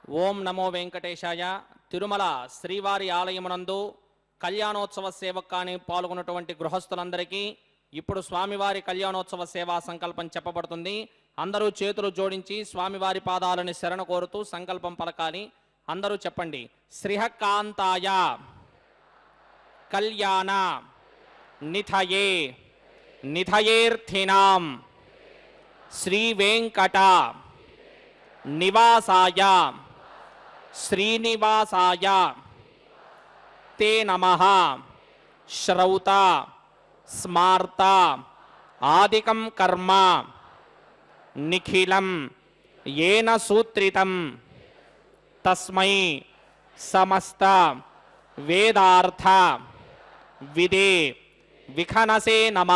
ఓం నమో వెంకటేశాయ తిరుమల శ్రీవారి ఆలయమునందు కళ్యాణోత్సవ సేవకాని పాల్గొన్నటువంటి గృహస్థులందరికీ ఇప్పుడు స్వామివారి కళ్యాణోత్సవ సేవా సంకల్పం చెప్పబడుతుంది అందరూ చేతులు జోడించి స్వామివారి పాదాలని శరణ కోరుతూ సంకల్పం పలకాలి అందరూ చెప్పండి శ్రీహకాంతాయ కళ్యాణ నిథయే నిథయేర్థినాం శ్రీ వెంకట నివాసాయ శ్రీనివాసాయ తే నమ శ్రౌత స్మార్త ఆదికం కర్మ నిఖిలం ఏన సూత్రితం తస్మై సమస్త వేదార్థ విదే విఖనసే నమ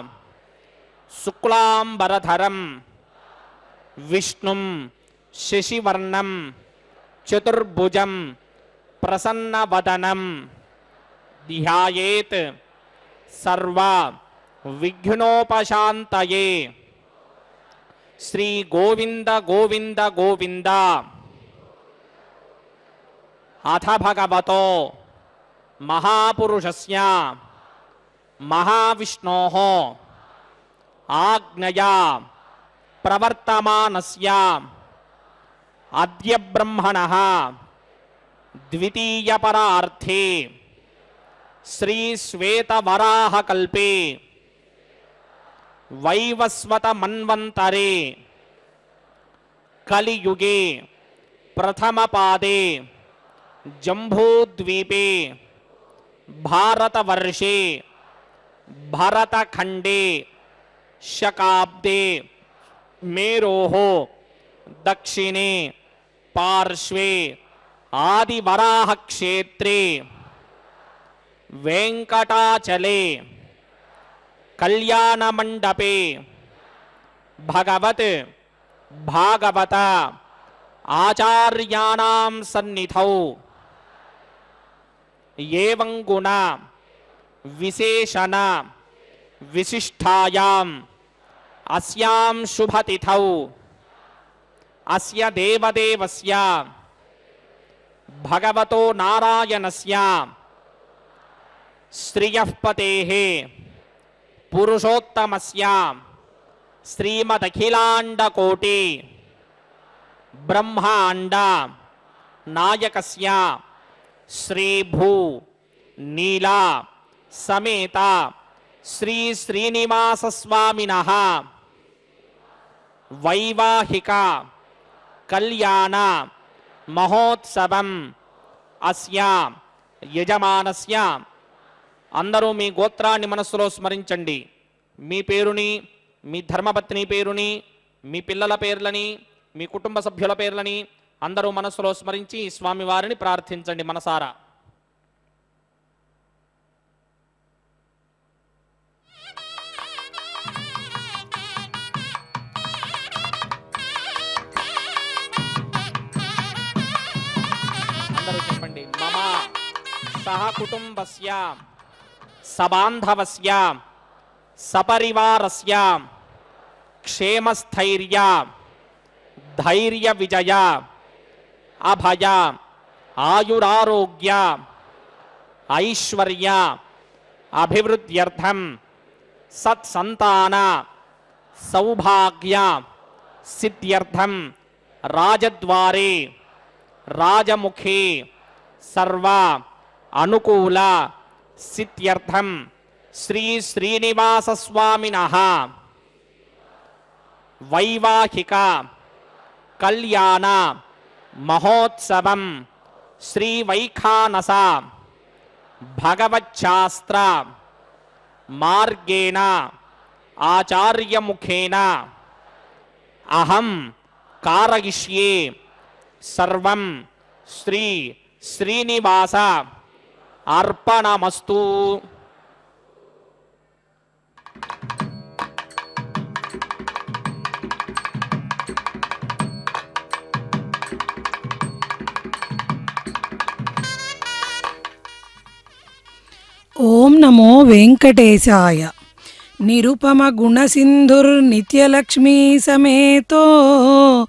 శుక్లాంబరధరం విష్ణుం శశివర్ణం చతుర్భుజం ప్రసన్నవదనం ధ్యాయేత్ సర్వ విఘ్నోపశాంతయే శ్రీ గోవింద గోవింద గోవింద అథ భగవతో మహాపురుషస్య మహావిష్ణో ఆజ్ఞయా ప్రవర్తమానస్య అద్య బ్రహ్మణ ద్వితీయపరార్థే శ్రీ శ్వేతవరాహకల్పే వైవస్వత మన్వంతరే కలియుగే ప్రథమపాదే జంబూద్వీపే భారతవర్షే భరతఖండే శకాబ్దే మేరోः దక్షిణే పార్శ్వే ఆదివరాహక్షేత్రే వెంకటాచలే కళ్యాణమండపే భగవత్ భాగవత ఆచార్యాణాం సన్నిధౌ ఏవం గుణ విశేషణ విశిష్టాయాం అస్యాం శుభతిథౌ అస్య దేవదేవస్య భగవతో నారాయణస్య శ్రియఃపతేః పురుషోత్తమస్య శ్రీమదఖిలాండకోటి బ్రహ్మాండ నాయకస్య శ్రీభూ నీలా సమేత శ్రీ శ్రీనివాసస్వామినః వైవాహిక కళ్యాణ మహోత్సవం అస్య యజమానస్య అందరూ మీ గోత్రాన్ని మనస్సులో స్మరించండి మీ పేరుని మీ ధర్మపత్ని పేరుని మీ పిల్లల పేర్లని మీ కుటుంబ సభ్యుల పేర్లని అందరూ మనస్సులో స్మరించి స్వామివారిని ప్రార్థించండి మనసారా అందరూ చెప్పండి మమ సహ కుటుంబస్య సబాంధవస్య సపరివారస్య క్షేమస్థైర్య ధైర్య విజయ అభయ ఆయురారోగ్య ఐశ్వర్య అభివృద్ధ్యర్థం సత్సంతాన సౌభాగ్య సిద్ధ్యర్థం రాజద్వారే రాజముఖే సర్వ అనుకూల సిద్ధ్యర్థం శ్రీ శ్రీనివాసస్వామిన వైవాహిక కళ్యాణ మహోత్సవం శ్రీ వైఖానస భగవచ్శాస్త్ర మార్గేణ ఆచార్యముఖేన అహం కారయిష్యే సర్వం శ్రీ శ్రీనివాస అర్పణమస్తు ఓం నమో వెంకటేశాయ నిరుపమ గుణసింధుర్ నిత్యలక్ష్మీ సమేతో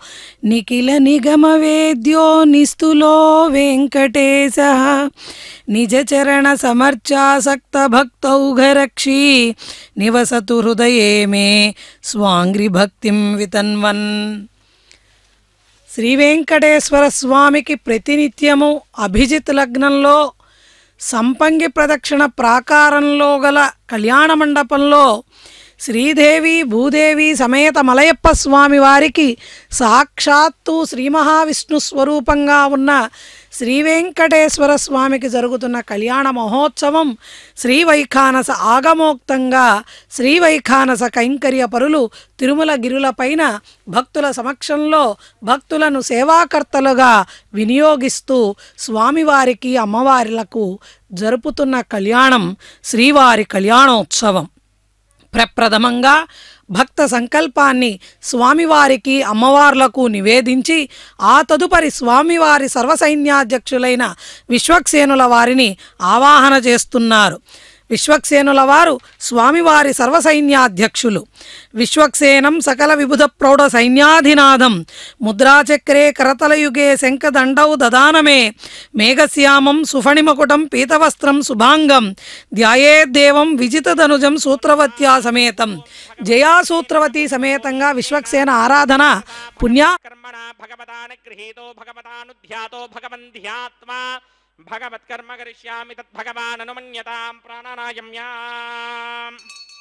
నిఖిల నిగమ వేద్యో నిస్తులో వెంకటేశ నిజ చరణ సమర్చాసక్త భక్తౌఘరక్షీ నివసతు హృదయే మే స్వాంగ్రి భక్తిం వితన్వన్ శ్రీ వెంకటేశ్వర స్వామికి ప్రతినిత్యము అభిజిత్ లగ్నంలో సంపంగి ప్రదక్షిణ ప్రాకారంలో గల కళ్యాణ మండపంలో శ్రీదేవి భూదేవి సమేత మలయప్ప స్వామి వారికి సాక్షాత్తు శ్రీ మహావిష్ణు స్వరూపంగా ఉన్న శ్రీ వెంకటేశ్వర స్వామికి జరుగుతున్న కళ్యాణ మహోత్సవం శ్రీ వైఖానస ఆగమోక్తంగా శ్రీ వైఖానస కైంకర్య పరులు తిరుమల గిరులపైన భక్తుల సమక్షంలో భక్తులను సేవాకర్తలుగా వినియోగిస్తూ స్వామివారికి అమ్మవారిలకు జరుపుతున్న కళ్యాణం శ్రీవారి కళ్యాణోత్సవం ప్రప్రథమంగా భక్త సంకల్పాన్ని స్వామివారికి అమ్మవార్లకు నివేదించి ఆ తదుపరి స్వామివారి సర్వసైన్యాధ్యక్షులైన విశ్వక్సేనుల వారిని ఆవాహన చేస్తున్నారు విశ్వక్సేనుల వారు స్వామివారి సర్వసైన్యాధ్యక్షులు విశ్వక్సేనం సకల విబుధ ప్రౌఢ సైన్యాధినాథం ముద్రాచక్రే కరతలయుగే శంఖదండౌ దదానమే మేఘశ్యామం సుఫణిమకుటం పీతవస్త్రం శుభాంగం ధ్యాయేద్దేవం విజితధనుజం సూత్రవత్యా సమేతం జయా సూత్రవతి సమేతంగా విశ్వక్సేన ఆరాధన పుణ్యా కర్మణ భగవతానుగృహీతో భగవతానుధ్యాతో భగవంధ్యాత్మా భగవత్కర్మ కరిష్యామి తద్భగవాన్ అనుమన్యతాం ప్రాణానాయమ్యాం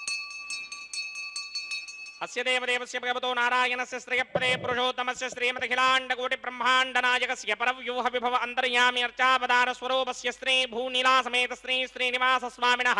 అస్య దేవదేవస్య భగవతో నారాయణస్య శ్రియపదే పురుషోత్తమస్య శ్రీమదఖిలాండకోటి బ్రహ్మాండ నాయకస్య పరవ్యూహ విభవ అంతర్యామి అర్చావతార స్వరూపస్య శ్రీ భూనీలా సమేత శ్రీ శ్రీనివాస స్వామినః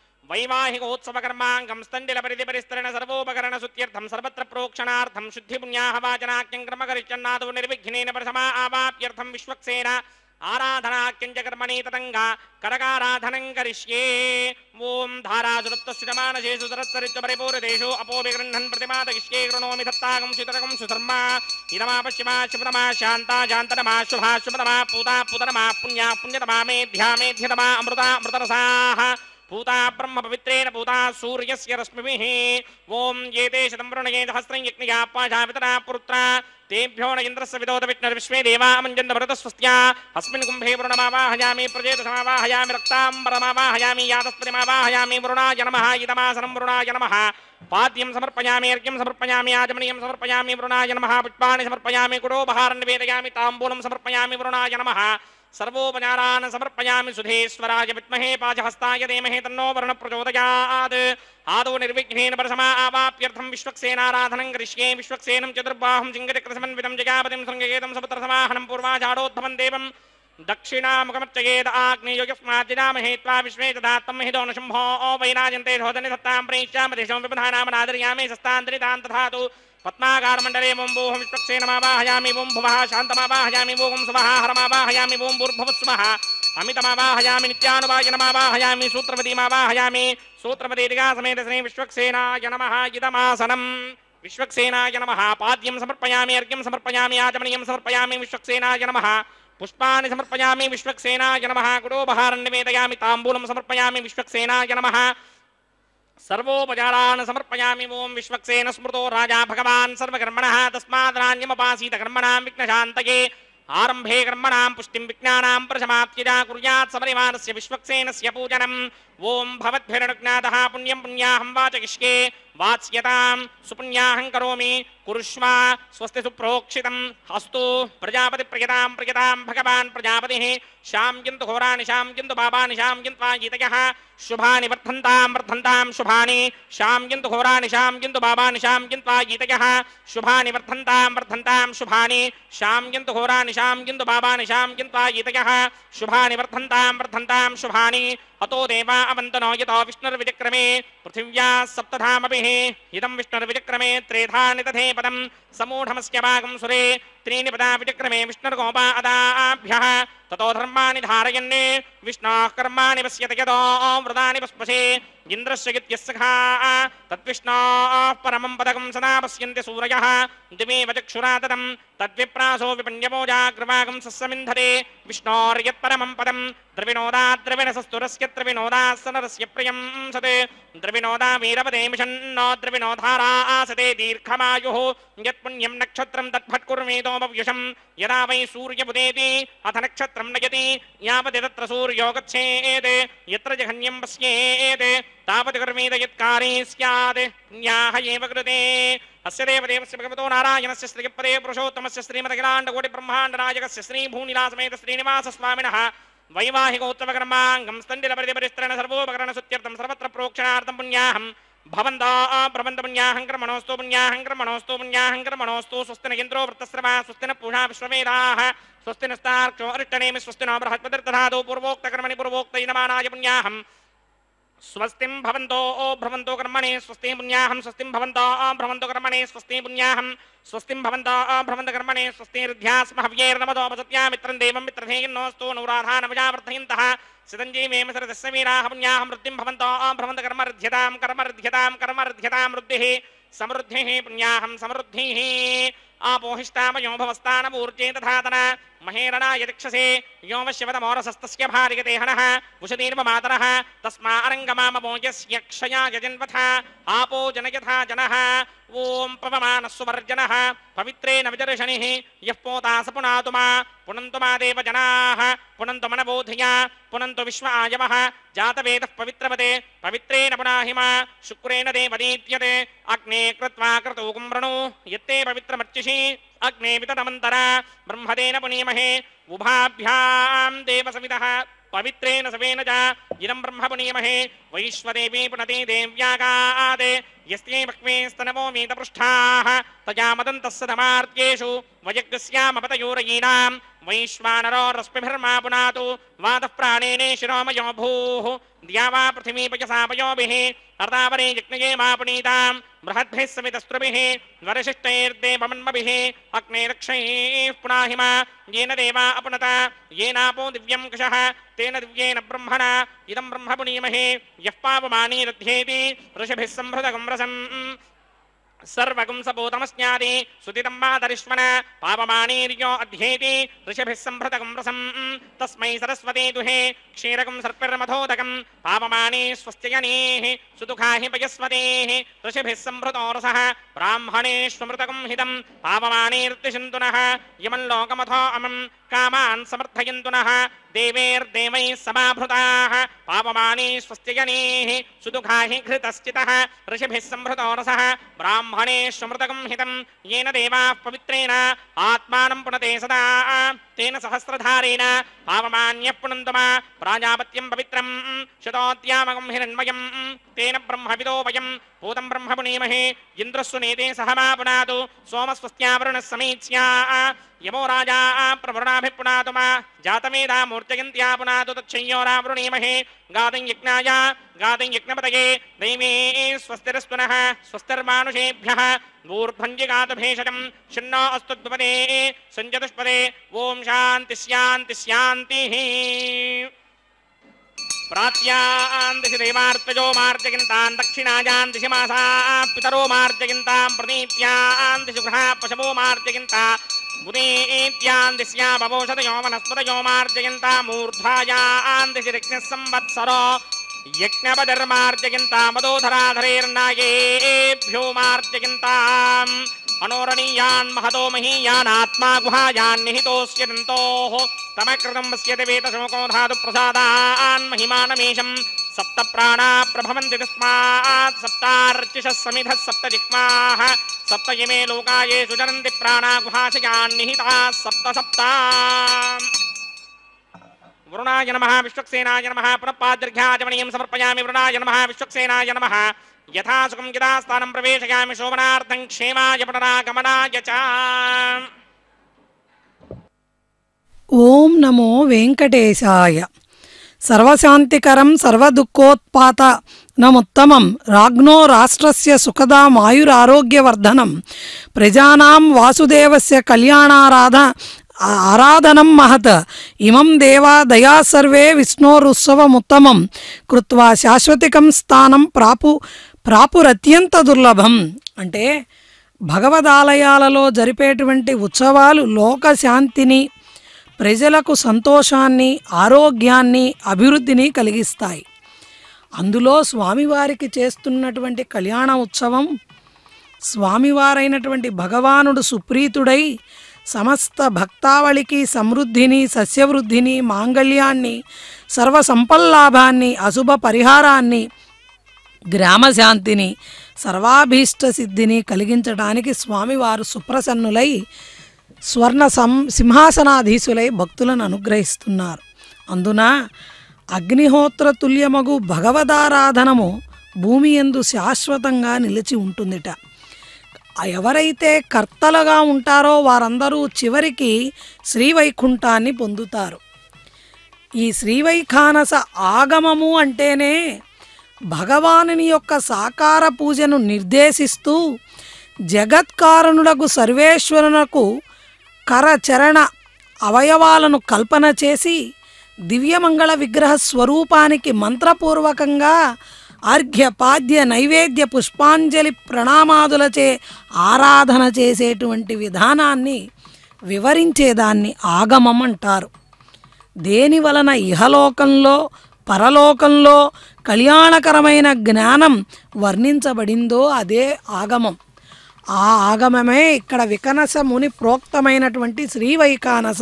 వైవాహికోత్సవకర్మాంగం స్థండిల పరిధి పరిస్తరణ సర్వోపకరణ సుత్యర్థం సర్వత్ర ప్రోక్షణార్థం శుద్ధి పుణ్యాహ వాచనాఖ్యం క్రమకరిష్యన్నాదో నిర్విఘ్నేన ప్రసమా ఆవాప్యర్థం విశ్వక్సేన ఆరాధనాఖ్యంచ కర్మణి తతంగా కరకారాధనం కరిష్యే ఓం ధారాసురప్తశ్రుతమానశేషు సరత్సరిత్వ పరిపూరితేషు అపోభిగృహ్ణన్ ప్రతిమాదగిష్యే కృణోమి దత్తాగం శుతరకం సుధర్మా ఇదమా పశ్చిమా శుభతమా శాంతా శాంతనమా శుభా శుభతమా పూతా పూతనమా పుణ్యా పుణ్యతమా మేధ్యా మేధ్యతమా అమృతా అమృతరసాః పూతా బ్రహ్మ పవిత్రేణ పూతా సూర్యస్య రశ్మిభిः ఓం ఏతే శతం వృణయే సహస్రం యజ్ఞయా పాశావితరా పురుత్రా తేభ్యో న ఇంద్రస్య విదోద విష్ణుర్విశ్వే దేవా అమంజంద భరత స్వస్త్యా అస్మిన్ కుంభే వృణమావాహయామి ప్రజేతసమావాహయామి రక్తాంబరమావాహయామి యాతస్పతిమావాహయామి వరుణాయ నమః ఇదమాసనం వరుణాయ నమః పాద్యం సమర్పయామి అర్ఘ్యం సమర్పయామి ఆచమనీయం సమర్పయామి వరుణాయ నమః పుష్పాణి సమర్పయామి కుడోపహారం నివేదయామి తాంబూలం సమర్పయామి వరుణాయ నమః సర్వోపచారాన్ సమర్పయామి సుధేశ్వరాయ విద్మహే పాజహస్తాయ ధీమహి తన్నో వరుణ ప్రచోదయాత్ ఆదో నిర్విఘ్నేన పరసమా ఆవాప్యర్థం విశ్వక్సేనారాధనం కరిష్యే విశ్వక్సేనం చతుర్బాహం చింగచక్రసమన్వితం జయాపతిం శృంగయేతం సముద్రసమాహనం పూర్వాచాడోద్భవం దేవం దక్షిణాముఖమర్చయేద ఆగ్నేయోయస్మాజ్జనామహే త్వా విశ్వే దదాత్తం హిదో న శంభో వైనాజంతే ధోదని సత్తాం ప్రేష్యామదేశం విబధానామనాదర్యామి సస్తాంతరితాం తథాతు పద్మాకారమండలే ఓం భూహం విశ్వక్సేనమావాహయామి ఓం భువః శాంతమావాహయామి ఓం సువః హరమావాహయామి ఓం భూర్భువస్సుమః అమితమావాహయామి నిత్యానువాయనమావాహయామి సూత్రవతీమావాహయామి సూత్రవతీదిగా సమేత శ్రీ విశ్వక్సేనాయ నమః ఇదమాసనం విశ్వక్సేనాయ నమః పాద్యం సమర్పయామి అర్ఘ్యం సమర్పయామి ఆచమనీయం సమర్పయామి విశ్వక్సేనాయ నమః పుష్పాన్ని సమర్పయామి విశ్వక్సేనాయ నమః గుడోపహారం నివేదయామి తాంబూలం సమర్పయామి విశ్వక్సేనాయ నమః సర్వోపచారాన్ సమర్పయామి ఓం విశ్వక్సేన స్మృతో రాజా భగవాన్ సర్వకర్మణః తస్మాదనాన్యమపాసీత కర్మణాం విఘ్నశాంతయే ఆరంభే కర్మణాం పుష్టిం విజ్ఞానాం ప్రశమాప్తిజా కుర్యాత్ సమరిమానస్య విశ్వక్సేనస్య పూజనం ఓం భవద్భిరనుజ్ఞాతः పుణ్యం పుణ్యాహం వాచకిష్కే వాత్స్యతాం సుపుణ్యాహం కరోమి కురుష్వ స్వస్తి సుప్రోక్షితం అస్తు ప్రజాపతి ప్రియతాం ప్రియతాం భగవాన్ ప్రజాపతి శాంకింతు హోరాని శాంకింతు బాబాని శాంకింత్వా గీతయ శుభాని వర్ధంతాం వర్ధంతాం శుభాని శాంకింతు హోరాని శాంకింతు బాబాని శాంకింత్వా గీతయ శుభాని వర్ధంతాం వర్ధంతాం శుభాని శాంకింతు హోరాని శాంకింతు బాబాని శాంకింత్వా గీతయ శుభాని వర్ధంతాం వర్ధంతాం శుభాని అతో దేవా అవంతనో యతో విష్ణుర్విచక్రమే పృథివ్యా సప్తధామభిः ఇదం విష్ణుర్విచక్రమే త్రేధాని తథే పదం సమూఢమస్య భాగం సురే त्रीणि पदाविचक्रमे विष्णुर्गोपादाभ्यः ततो धर्माणि धारयन् विष्णोः कर्माणि पश्यति यतो व्रतानि पस्पशे इन्द्रस्य इत्यस्य खा तद्विष्णोः परमं पदकं सदा पश्यन्ति सूरयः दिवेव चक्षुरा तदं तद्विप्रासो विपण्यमोजाग्रवागं सस्समिन्धरे विष्णोर्यत्परमं पदं द्रविणोदा द्रविणसस्तुरस्य द्रविणोदा सनरस्य प्रियं सत् द्रविणोदा वीरपदे मिषन्नो द्रविणोधारा आसते दीर्घमायुः यत्पुण्यं नक्षत्रं तद्भट्कुर्मीतो भव्युषं यदा वै सूर्यमुदेति अथ नक्षत्रं नयति यावति तत्र सूर्यो गच्छेत् यत्र जघन्यं पश्येत् तावत् कर्मीत यत्कारी स्यात् न्याह एव कृते अस्य देवदेवस्य भगवतो नारायणस्य श्रीपदे पुरुषोत्तमस्य श्रीमदखिलाण्डकोटिब्रह्माण्डनायकस्य श्रीभूनिलासमेत श्रीनिवासस्वामिनः वैवाहिकोत्सवकर्माङ्गं स्तण्डिलपरिदिपरिस्तरण सर्वोपकरणसुत्यर्थं सर्वत्र प्रोक्षणार्थं पुण्याहं भवन्ता प्रबन्धपुण्याहं कर्मणोऽस्तु पुण्याहं कर्मणोऽस्तु पुण्याहं कर्मणोऽस्तु स्वस्ति न इन्द्रो वृत्तस्रवा स्वस्ति न पूषा विश्ववेदाः स्वस्ति नस्तार्क्षो अरिष्टनेमि स्वस्ति न बृहस्पतिर्दधातु पूर्वोक्तकर्मणि पूर्वोक्तैनमानाय पुण्याहम् स्वस्तिं भवन्तो ओ भ्रवन्तो कर्मणि स्वस्ति पुण्याहं स्वस्तिं भवन्तो ओ भ्रवन्तो कर्मणि स्वस्ति पुण्याहं स्वस्तिं भवन्तो ओ भ्रवन्त कर्मणि स्वस्तिर्ध्यास्म हव्यैर्नमदोपसत्या मित्रं देवं मित्रधेयन्नोऽस्तु नौराधानवजावर्धयन्तः सिदञ्जीवेम सरदस्य वीराः पुण्याहं वृद्धिं भवन्तो ओ भ्रवन्त कर्मर्ध्यतां कर्मर्ध्यतां कर्मर्ध्यतां वृद्धिः समृद्धिः पुण्याहं समृद्धिः आपोहिष्टामयो भवस्तानमूर्जे तथातन महेरणाय दिक्षसे यो वश्यवतमोरसस्तस्य भार्यते हनः उषतीर्वमातरः तस्मा अरङ्गमाममो यस्य क्षयाय जन्वथ आपो जनयथा जनः ॐ पवमानः सुवर्जनः पवित्रेण विदर्शनिः यः पोता स पुनातु मा पुनन्तु मा देव जनाः पुनन्तु मनबोधिया पुनन्तु विश्व आयवः जातवेदः पवित्रपदे पवित्रेण पुनाहि मा शुक्रेण देवदीत्यते अग्ने कृत्वा क्रतूकुं वृणु यत्ते पवित्रमर्चिषि अग्ने विततमन्तरा ब्रह्मदेन पुनीमहे उभाभ्यां देवसविदः पवित्रेण सवेन च इदं ब्रह्म पुनीमहे वैश्वदेवी पुनते देव्यागात् यस्यै भक्मे स्तनवो मीतपृष्ठाः तया मदन्तः सदमार्त्येषु वयज्ञस्यामपतयोरयीणां वैश्वानरो रश्मिभिर्मा पुनातु वातः प्राणेने शिरोमयो भूः द्या वा पृथिवी पयसा पयोभिः अर्तावरे यज्ञये मा पुनीतां बृहद्भिः समितस्त्रुभिः वरशिष्टैर्देवमन्मभिः अग्ने रक्षैः पुनाहिमा येन देवा अपनत येनापो दिव्यं कुशः तेन दिव्येन ब्रह्मणा इदं ब्रह्म पुनीमहे यः पापमानीरध्येति ऋषिभिः संहृतगं रसम् सर्वगं सपूतमस्यादि सुतितं मातरिष्मण पापमानीर्यो अध्येति ऋषिभिः सम्भृतकं रसम् तस्मै सरस्वती दुहे क्षीरकं सर्पिर्मथोदकं पापमानी स्वस्त्ययनीः सुदुःखा हि पयस्वतीः ऋषिभिः सम्भृतो रसः ब्राह्मणेष्वमृतकं हितं पापमानीर्तिशन्तु नः यमं लोकमथो अमं कामान् समर्थयन्तु नः देवैर्देवैः समाभृताः पापमानी स्वस्त्ययनीः सुदुःखा हि घृतश्चितः ऋषिभिः सम्भृतो रसः ब्राह्मणेष्वमृतकं हितं येन देवाः पवित्रेण आत्मानं पुनते सदा तेन सहस्रधारेण पावमान्यः पुनन्तु मा प्राजापत्यं पवित्रं शतोद्यामकं हिरण्मयं तेन ब्रह्मविदो वयं भूतं ब्रह्म पुनीमहे इन्द्रस्सु नेते सह मा पुनातु सोमस्वस्त्यावरुणः समीच्या यमो राजा प्रवरुणाभिः पुनातु मा जातमेधा मूर्जयन्त्या पुनातु तच्छय्योरावृणीमहे गातं यज्ञाय गातं यज्ञपतये दैवे स्वस्तिरस्तुनः स्वस्तिर्मानुषेभ्यः ऊर्ध्वञ्जिगातभेषजं छिन्नो अस्तु द्विपदे सञ्जतुष्पदे ॐ शान्ति शान्ति शान्तिः प्रात्यान् दिशि देवार्तजो मार्जयन्तान् दक्षिणायान् दिशि मासा पितरो मार्जयन्तां प्रतीत्यान् दिशि गृहा पशवो मार्जयन्ता बुधीत्यान् दिश्या बभोषतयो वनस्पतयो मार्जयन्ता मूर्धायान् दिशि ऋग्नः संवत्सरो यज्ञपदर्मार्जयन्ता मदोधराधरेर्नायेभ्यो मार्जयन्ताम् अनोरणीयान् महतो महीयान् आत्मा गुहायान् निहितोऽस्य दन्तोः तमकृतं पश्यति वेतशोको धातु प्रसादान् महिमानमेशम् सप्त प्राणा प्रभवन्ति तस्मात् सप्तार्चिषः समिधः सप्त जिह्वाः सप्त इमे लोकायेषु चरन्ति प्राणा गुहाशयान् निहिताः सप्त सप्ता वरुणाय नमः विश्वक्सेनाय नमः पुनः पादर्घ्याचमणीयं समर्पयामि वरुणाय नमः विश्वक्सेनाय नमः यथा सुखं यदा स्थानं प्रवेशयामि शोभनार्थं क्षेमाय पुनरागमनाय च ఓం నమో వెంకటేశాయ సర్వశాంతికరం సర్వదుఃఖోత్పాత నముత్తమం రాజ్ఞో రాష్ట్రస్య సుఖదామాయురారోగ్యవర్ధనం ప్రజానాం వాసుదేవస్య కళ్యాణారాధ ఆరాధనం మహత్ ఇమం దేవా దయా సర్వే విష్ణోరుత్సవముత్తమం కృత్వా శాశ్వతికం స్థానం ప్రాపు ప్రాపురత్యంత దుర్లభం అంటే భగవదాలయాలలో జరిపేటువంటి ఉత్సవాలు లోక శాంతిని ప్రజలకు సంతోషాన్ని ఆరోగ్యాన్ని అభివృద్ధిని కలిగిస్తాయి అందులో స్వామివారికి చేస్తున్నటువంటి కళ్యాణ ఉత్సవం స్వామివారైనటువంటి భగవానుడు సుప్రీతుడై సమస్త భక్తావళికి సమృద్ధిని సస్యవృద్ధిని మాంగళ్యాన్ని సర్వ సంపల్లాభాన్ని అశుభ పరిహారాన్ని గ్రామశాంతిని సర్వాభీష్ట సిద్ధిని కలిగించడానికి స్వామివారు సుప్రసన్నులై స్వర్ణ సం సింహాసనాధీశులై భక్తులను అనుగ్రహిస్తున్నారు అందున అగ్నిహోత్ర తుల్యమగు భగవదారాధనము భూమి ఎందు శాశ్వతంగా నిలిచి ఉంటుందిట ఎవరైతే కర్తలుగా ఉంటారో వారందరూ చివరికి శ్రీవైకుంఠాన్ని పొందుతారు ఈ శ్రీవైఖానస ఆగమము అంటేనే భగవానుని యొక్క సాకార పూజను నిర్దేశిస్తూ జగత్కారణులకు సర్వేశ్వరునకు కరచరణ అవయవాలను కల్పన చేసి దివ్యమంగళ విగ్రహ స్వరూపానికి మంత్రపూర్వకంగా అర్ఘ్య పాద్య నైవేద్య పుష్పాంజలి ప్రణామాదులచే ఆరాధన చేసేటువంటి విధానాన్ని వివరించేదాన్ని ఆగమం అంటారు దేని వలన ఇహలోకంలో పరలోకంలో కళ్యాణకరమైన జ్ఞానం వర్ణించబడిందో అదే ఆగమం ఆ ఆగమమే ఇక్కడ వికనస ముని ప్రోక్తమైనటువంటి శ్రీవైకానస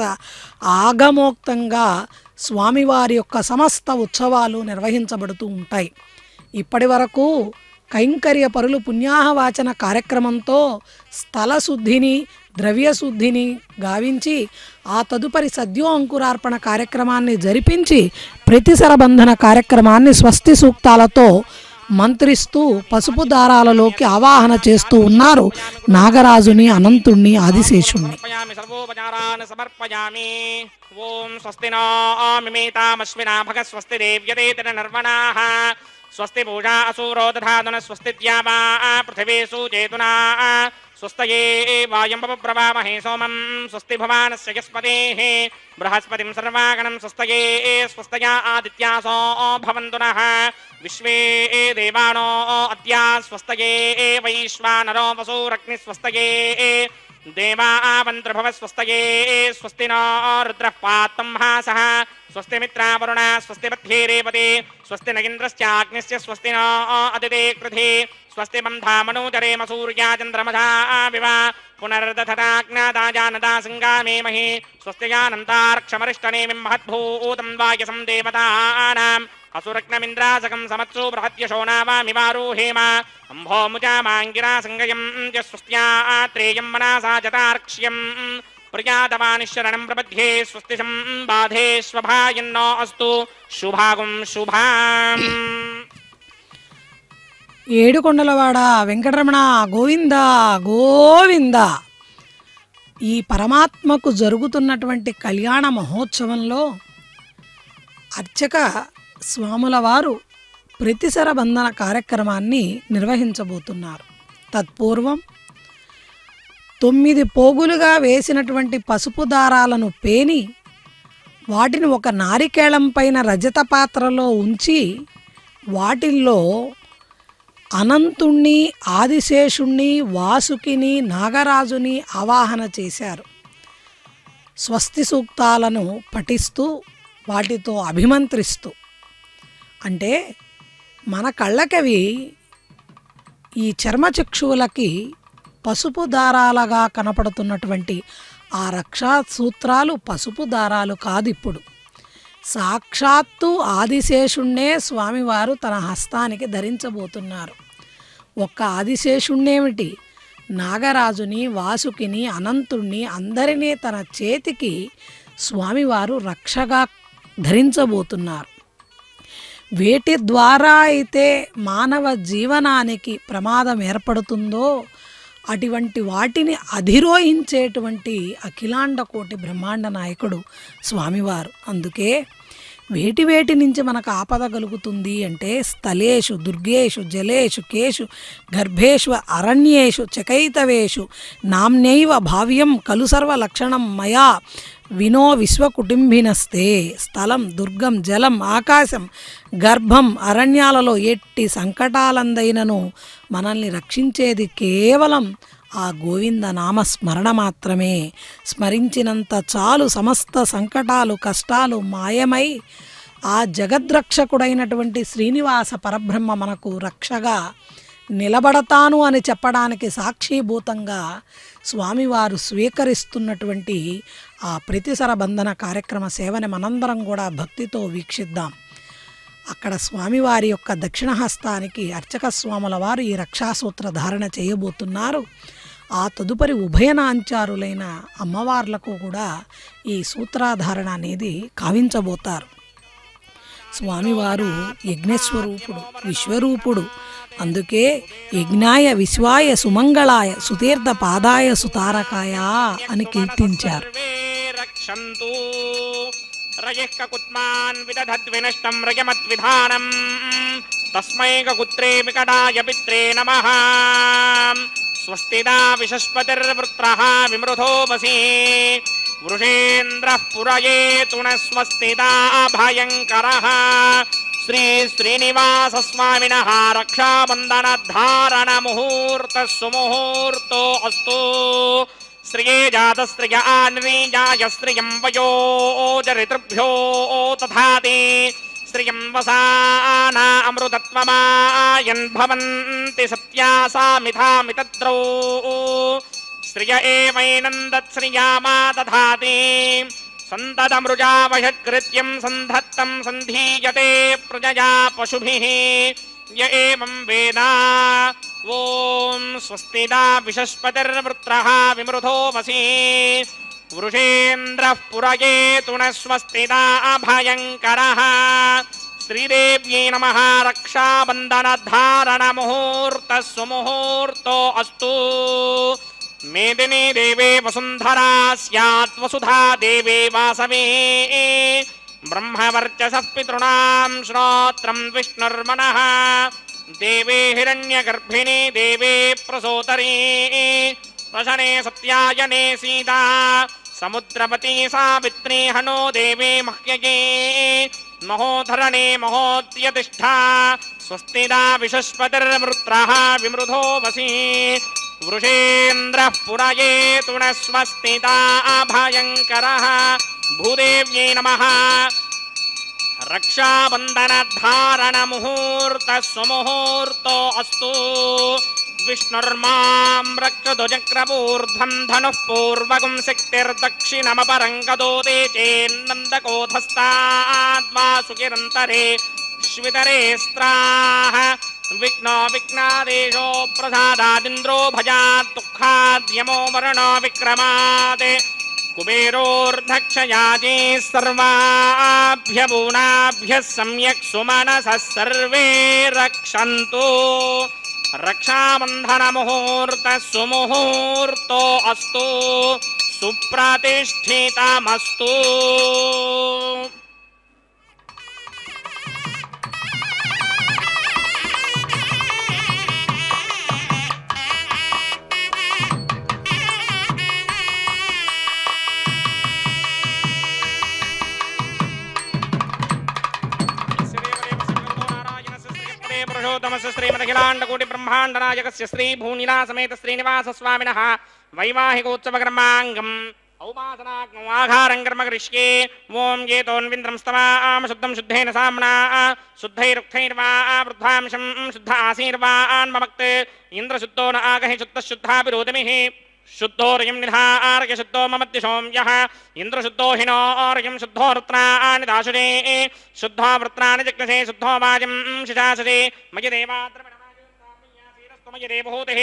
ఆగమోక్తంగా స్వామివారి యొక్క సమస్త ఉత్సవాలు నిర్వహించబడుతూ ఉంటాయి ఇప్పటి వరకు కైంకర్య పరులు పుణ్యాహవాచన కార్యక్రమంతో స్థల శుద్ధిని ద్రవ్య శుద్ధిని గావించి ఆ తదుపరి సద్యో అంకురార్పణ కార్యక్రమాన్ని జరిపించి ప్రతిసరబంధన కార్యక్రమాన్ని స్వస్తి సూక్తాలతో మంత్రిస్తూ పసుపు దారాలలోకి ఆవాహన చేస్తూ ఉన్నారు నాగరాజుని అనంతుణ్ణి ఆదిశేషుణ్ణి సమర్పయామి సర్వోపచారాన్ సమర్పయామి ఓం స్వస్తి నో మిమేతామశ్వినా భగ స్వస్తి దేవ్యతే నర్వణాః స్వస్తి పూజా అసూరో దధాతున స్వస్తి ద్యామా పృథివీ సూచేతునా స్వస్తయే వాయం ప్రవామహే సోమం స్వస్తి భవానస్య యస్పతేః బృహస్పతిం సర్వాగణం స్వస్తయే స్వస్తయా ఆదిత్యాసో భవంతు నః విశ్వే దేవానో అద్యా స్వస్తయే వైశ్వానరో వసూరగ్ని స్వస్తయే దేవా మంత్రభవ స్వస్తయే స్వస్తి నో రుద్ర పాత్తం హాసః స్వస్తి మిత్రావరుణ స్వస్తి పథ్యే రేపతి స్వస్తి నగింద్రశ్చాగ్నిశ్చ స్వస్తి నో అదితే కృధి స్వస్తి బంధామనూచరేమ సూర్యా చంద్రమధా వివ పునర్దధతాజ్ఞాదాజానదా సంగామేమహి స్వస్తియానంతార్క్షమరిష్టనేమిం మహద్భూతం వాయసం దేవతానాం అసురగ్నమింద్రాసకం సమత్సు బృహత్యశో నావామివారోహేమ అంభోముజామాంగిరా సంగయం చ స్వస్త్యాత్రేయం మనసా జతార్క్ష్యం ప్రియాతవానిశరణం ప్రపద్యే స్వస్తి సంబాధే స్వభాయన్నో అస్తు శుభాగం శుభాం ఏడుకొండలవాడ వెంకటరమణ గోవింద గోవింద ఈ పరమాత్మకు జరుగుతున్నటువంటి కళ్యాణ మహోత్సవంలో అర్చక స్వాముల వారు ప్రతిసర బంధన కార్యక్రమాన్ని నిర్వహించబోతున్నారు తత్పూర్వం తొమ్మిది పోగులుగా వేసినటువంటి పసుపు దారాలను పేని వాటిని ఒక నారికేళం పైన రజత పాత్రలో ఉంచి వాటిల్లో అనంతుణ్ణి ఆదిశేషుణ్ణి వాసుకిని నాగరాజుని ఆవాహన చేశారు స్వస్తి సూక్తాలను పఠిస్తూ వాటితో అభిమంత్రిస్తూ అంటే మన కళ్ళకవి ఈ చర్మచక్షువులకి పసుపు దారాలుగా కనపడుతున్నటువంటి ఆ రక్షా సూత్రాలు పసుపు దారాలు కాదు ఇప్పుడు సాక్షాత్తు ఆదిశేషుణ్ణే స్వామివారు తన హస్తానికి ధరించబోతున్నారు ఒక్క ఆదిశేషుణ్ణేమిటి నాగరాజుని వాసుకిని అనంతుణ్ణి అందరినీ తన చేతికి స్వామివారు రక్షగా ధరించబోతున్నారు వేటి ద్వారా అయితే మానవ జీవనానికి ప్రమాదం ఏర్పడుతుందో అటువంటి వాటిని అధిరోహించేటువంటి అఖిలాండ కోటి బ్రహ్మాండ నాయకుడు స్వామివారు అందుకే వేటి వేటి నుంచి మనకు ఆపద కలుగుతుంది అంటే స్థలేషు దుర్గేషు జలేషు కేషు గర్భేషు అరణ్యేషు చకైతవేషు నామ్నైవ భావ్యం కలు సర్వ లక్షణం మయా వినో విశ్వకుటుంబినస్తే స్థలం దుర్గం జలం ఆకాశం గర్భం అరణ్యాలలో ఎట్టి సంకటాలందైనను మనల్ని రక్షించేది కేవలం ఆ గోవింద నామ స్మరణ మాత్రమే స్మరించినంత చాలు సమస్త సంకటాలు కష్టాలు మాయమై ఆ జగద్రక్షకుడైనటువంటి శ్రీనివాస పరబ్రహ్మ మనకు రక్షగా నిలబడతాను అని చెప్పడానికి సాక్షిభూతంగా స్వామివారు స్వీకరిస్తున్నటువంటి ఆ ప్రతిసర బంధన కార్యక్రమ సేవని మనందరం కూడా భక్తితో వీక్షిద్దాం అక్కడ స్వామివారి యొక్క దక్షిణ హస్తానికి అర్చక స్వాముల వారు ఈ రక్షాసూత్ర ధారణ చేయబోతున్నారు ఆ తదుపరి ఉభయనాంచారులైన అమ్మవార్లకు కూడా ఈ సూత్రాధారణ అనేది కావించబోతారు స్వామివారు యజ్ఞస్వరూపుడు విశ్వరూపుడు అందుకే యజ్ఞాయ విశ్వాయ సుమంగళాయ సుతీర్థ పాదాయ సుతారకాయ అని కీర్తించారు సర్వే రక్షन्तు రయః కకుత్మాన్ విదధద్వినష్టం రయమద్విధానం తస్మై కకుత్రే వికటాయ పిత్రే నమః స్వస్తిదా విశస్పతిర్వృత్రः విమృధోపసి వృషేంద్రः పురయేతు న స్వస్తిదా భయంకరः శ్రీ శ్రీనివాసస్వామినः రక్షాబంధనధారణ ముహూర్త సుముహూర్తో అస్తు శ్రియే జాతశ్రియ ఆనిరీయాయ శ్రియం వయో చరితృభ్యో తథాతి శ్రియం వసానా అమృతత్వమాయన్ భవంతి సత్యాసామిథామితద్రౌ శ్రియ ఏవైనందశ్రియామా దధాతి సంతతమృజావహత్కృత్యం సంధత్తం సంధీయతే ప్రజయా పశుభిः య ఏవం వేద ఓం స్వస్తిదా విశస్పతిర్వృత్రः విమృధోమసి వృషేంద్రः పురయేతు న స్వస్తిదా అభయంకరः శ్రీదేవ్యై నమः రక్షాబంధనధారణ ముహూర్త సుముహూర్తో అస్తు మేదినీ దేవే వసుంధరా స్యాత్ వసుధా దేవే వాసవే బ్రహ్మవర్చసः పితॄణాం శ్రోత్రం విష్ణుర్మనः దేవే హిరణ్యగర్భిణీ దేవే ప్రసోదరీ వసనే సత్యాయనే సీతా సముద్రవతీ సావిత్రీ హనో దేవే మహ్యగే మహోధరణే మహోద్యతిష్ఠా స్వస్తిదా విశస్పతిర్వృత్రः విమృధో వసి వృషేంద్రः పురయేతు న స్వస్తిదా అభయంకరः భూదేవ్యై నమः రక్షాబంధనధారణ ముహూర్త సుముహూర్తో అస్తు విష్ణుర్మాం రక్షతు చక్రపూర్ధ్వం ధనుః పూర్వకం శక్తిర్దక్షిణమపరం గదోతే చేన్నందకోధస్తాద్వాసుకిరంతరే శ్వితరే స్త్రాః విఘ్నో విఘ్నాదేశో ప్రసాదాదింద్రో భజాత్ దుఃఖాద్యమో వరుణో విక్రమాత్ కుబేరోర్ధక్షయాజీ సర్వాభ్యభూనాభ్యः సమ్యక్ సుమనసः సర్వే రక్షन्तు రక్షాబంధన ముహూర్త సుముహూర్తో అస్తు సుప్రతిష్ఠితమస్తు పురుషోత్తమస్య శ్రీమదఖిలాండకోటి బ్రహ్మాండనాయకస్య శ్రీ భూనిలా సమేత శ్రీనివాస స్వామినః వైవాహికోత్సవకర్మాంగం ఔపాసనాగ్నమాఘారం కర్మ కరిష్యే ఓం ఏతోన్వింద్రం స్తవాం శుద్ధం శుద్ధేన సామ్నా శుద్ధైరుక్తైర్వా వృద్ధాంశం శుద్ధ ఆశీర్వాన్ మమక్త్ ఇంద్రశుద్ధో న ఆగహి శుద్ధ శుద్ధాభిరోధమిః శుద్ధోర్యం నిధార్య శుద్ధో మమద్దిశోమ్యః ఇంద్రశుద్ధో హినోర్యం శుద్ధో వృత్రాణి దాశురే శుద్ధో వృత్రాణి జగ్నసే శుద్ధో వాజం శిశాసరే మయ దేవాద్రమణమాజీరస్తు మయ దేవహూతిః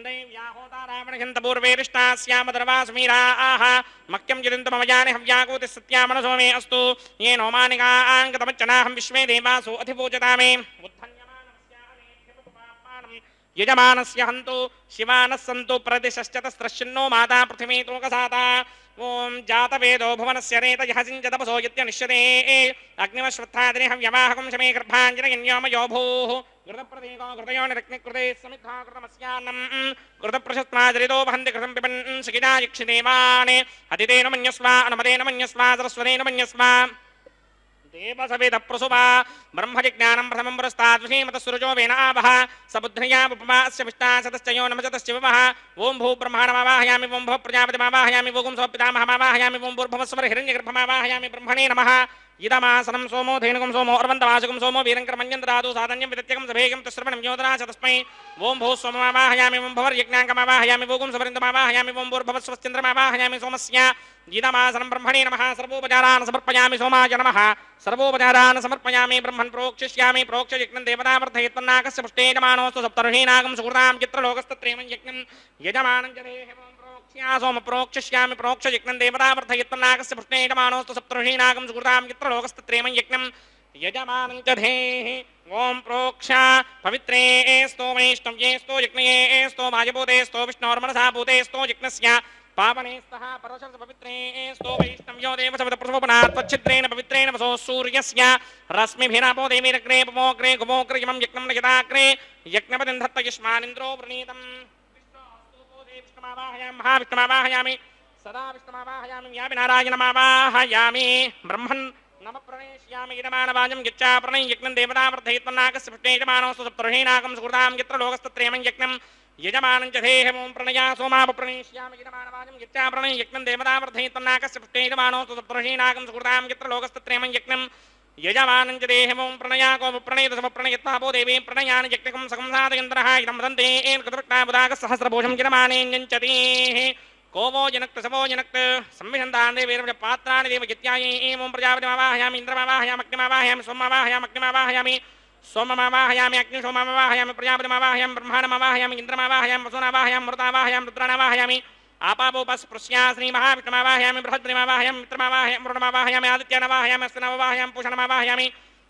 దైవ్యాహోతారామణహింతపూర్వేరిష్టాస్యామదర్వాసుమీరాः మక్యం జరింతు మమ జాని హవ్యాకూతి సత్యామనసో మే అస్తు ये नोमानिकाङ्गतमच्चनाहं विश्वे देवासु अधिपूजता मे उद्धन्यमानमस्यामेध्यमुपपाप्मानं यजमानस्य हन्तु शिवानः सन्तु प्रदिशश्च तस्रश्चिन्नो माता पृथिवी तोकसाता ఓం జాతవేదో భువనస్య రేతయః సించతపసో యత్యనిష్యతే అగ్నివశ్వత్థాదిని హవ్యవాహకం శమే గర్భాంజనయన్యోమయో భూః घृतप्रतीको घृतयोनिरग्निकृते समिद्धा कृतमस्यान्नम् घृतप्रशस्त्वाजरितो वहन्ति घृतं पिबन् सखिना यक्षिदेवान् अतितेन मन्यस्वा अनुमतेन मन्यस्वा सरस्वतेन मन्यस्वा देवसवेद प्रसुवा ब्रह्मजिज्ञानं प्रथमं पुरस्ताद्विषीमतः वेन आवः सबुद्ध्या उपमा अस्य विष्टा सतश्चयो नमजतश्च विवः ॐ भू ब्रह्माणमावाहयामि ॐ भो प्रजापतिमावाहयामि भूगुं स्वपितामहमावाहयामि ॐ भूर्भवस्वर हिरण्यगर्भमावाहयामि ब्रह्मणे नमः इदमासनं सोमो धेनुकं सोमो अर्वन्तवासुकं सोमो वीरङ्करमञ्जन्द्रादु साधन्यं विदत्यकं सभेगं तस्रवणं योधरा च तस्मै ॐ भूः सोममावाहयामि ॐ भवर्यज्ञाङ्कमावाहयामि भूगुं सवरिन्दमावाहयामि ॐ भूर्भवस्वश्चन्द्रमावाहयामि सोमस्य इदमासनं ब्रह्मणे नमः सर्वोपचारान् समर्पयामि सोमाय नमः सर्वोपचारान् समर्पयामि ब्रह्मन् प्रोक्षिष्यामि प्रोक्ष यज्ञं देवतावर्धयत्पन्नाकस्य पुष्टे यजमानोऽस्तु सप्तर्षीनागं सुकृतां चित्रलोकस्तत्रेमं यज्ञं यजमानं च देहे प्रोक्ष्या सोम प्रोक्षिष्यामि प्रोक्ष यज्ञं देवतावर्धयत्पन्नाकस्य पुष्टे यजमानोऽस्तु सप्तर्षीनागं सुकृतां चित्रलोकस्तत्रेमं यज्ञं यजमानं च धेः ॐ प्रोक्ष पवित्रे स्तो वैष्णव्ये स्तो यज्ञये स्तो वाजभूते स्तो विष्णोर्मनसा भूते स्तो यज्ञस्य पावने स्तः परशस पवित्रे स्तो वैष्णव्यो देवसवतप्रसोपनात् त्वच्छिद्रेण पवित्रेण वसो सूर्यस्य रश्मिभिरापो देवीरग्रे पमोग्रे गुमोग्रे यमं यज्ञं नयदाग्रे यज्ञपतिं धत्त युष्मानिन्द्रो प्रणीतम् विष्णुमावाहयामि महाविष्णुमावाहयामि सदा विष्णुमावाहयामि व्यापि नारायणमावाहयामि ब्रह्मन् नम प्रणेष्यामि यजमानवाजं यच्चा प्रणय यज्ञं देवतावर्धयत्वन्नाकस्य पुष्टे यजमानोऽस्तु सप्तर्षीनाकं सुकृतां यत्र लोकस्तत्रेमं यज्ञं यजमानं च देहमों प्रणया सोमाप प्रणेष्यामि यजमानवाजं यच्चा प्रणय यज्ञं देवतावर्धयत्वन्नाकस्य पुष्टे यजमानोऽस्तु सप्तर्षीनाकं सुकृतां यत्र लोकस्तत्रेमं यज्ञं यजमानं च देहमों प्रणया को प्रणयत समप्रणयत्तापो देवी प्रणयान यज्ञकं सकं साधयन्तरः इदं वदन्ते येन कृतवक्ताबुदागसहस्रभूषं यजमानेऽन्यञ्चतीः को वो जनक्त सवो जनक्त संविशन्तान् देवेरं पात्राणि देव यत्याये एवं प्रजापतिमावाहयामि इन्द्रमावाहयामि अग्निमावाहयामि सोममावाहयामि अग्निमावाहयामि सोममावाहयामि अग्निसोममावाहयामि प्रजापतिमावाहयामि ब्रह्माणमावाहयामि इन्द्रमावाहयामि वसुनावाहयामि मृतावाहयामि रुद्राणावाहयामि आपापोपस्पृश्या श्रीमहाविष्णुमावाहयामि बृहद्रिमावाहयामि मित्रमावाहयामि वरुणमावाहयामि आदित्यनवाहयामि अस्तिनमावाहयामि पूषणमावाहयामि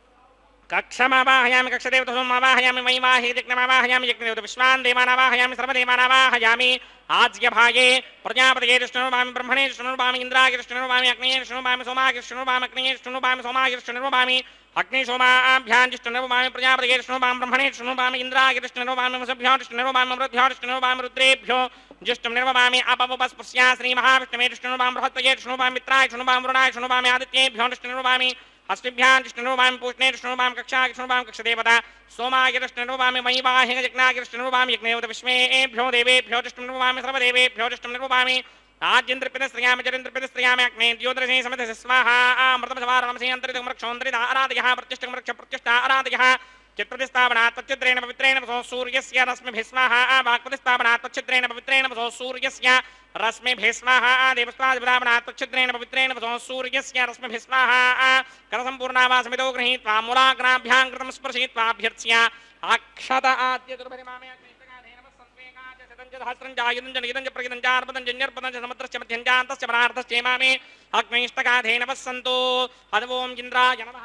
कक्षमावाहयामि कक्षदेवतसोमावाहयामि वैवाहिकज्ञमावाहयामि यज्ञदेवत विश्वान् देवानावाहयामि सर्वदेवानावाहयामि आज्यभागे प्रजापतये विष्णुर्वामि ब्रह्मणे विष्णुर्वामि इन्द्राय विष्णुर्वामि अग्नये विष्णुर्वामि सोमाय विष्णुर्वामि अग्नये विष्णुर्वामि सोमाय विष्णुर्वामि अग्निशोमाभ्यां विष्णुर्वामि प्रजापतये विष्णुर्वामि ब्रह्मणे विष्णुर्वामि इन्द्राय विष्णुर्वामि वसुभ्यो विष्णुर्वामि मृद्भ्यो विष्णुर्वामि रुद्रेभ्यो ज्येष्ठं निर्ववामि अपवपस्पृश्या श्रीमहाविष्णवे विष्णुर्वामि बृहत्तये विष्णुर्वामि मित्राय विष्णुर्वामि वरुणाय विष्णुर्वामि आदित्येभ्यो विष्णुर्वामि हस्तिभ्यां विष्णुर्वामि पूष्णे विष्णुर्वामि कक्षा विष्णुर्वामि कक्षदेवता सोमाय विष्णुर्वामि वैवाहिक यज्ञाय विष्णुर्वामि यज्ञदेवत विश्वेभ्यो देवेभ्यो विष्णुर्वामि सर्वदेवेभ्यो विष्णुर्वामि आद्यन्द्रपितस्त्रियामि चरिन्द्रपितस्त्रियामि अग्ने द्योदशे समिधस्य स्वाहा अमृतमसवारणमसि अन्तरितमृक्षोऽन्तरित आराधयः प्रतिष्ठमृक्ष प्रतिष्ठा आराधयः चित्प्रतिस्थापनात् तच्चिद्रेण पवित्रेण वसो सूर्यस्य रश्मिभिः स्वाहा वाक्प्रतिस्थापनात् तच्चिद्रेण पवित्रेण वसो सूर्यस्य रश्मिभिः स्वाहा देवस्वादिपदापनात् तच्चिद्रेण पवित्रेण वसो सूर्यस्य रश्मिभिः स्वाहा करसम्पूर्णावासमितो गृहीत्वा मूलाग्राभ्यां कृतं स्पर्शयित्वाभ्यर्च्य अक्षत आद्य दुर्भरिमामे अग्निष्टकाधेन वस्सन्त्वेकाच शतं च सहस्रं च आयुधं च निगितं च प्रगितं च अर्पदं च न्यर्पदं च समुद्रश्च मध्यं च अन्तश्च परार्थश्चेमामे अग्निष्टकाधेन वस्सन्तु हदवों इन्द्राय नमः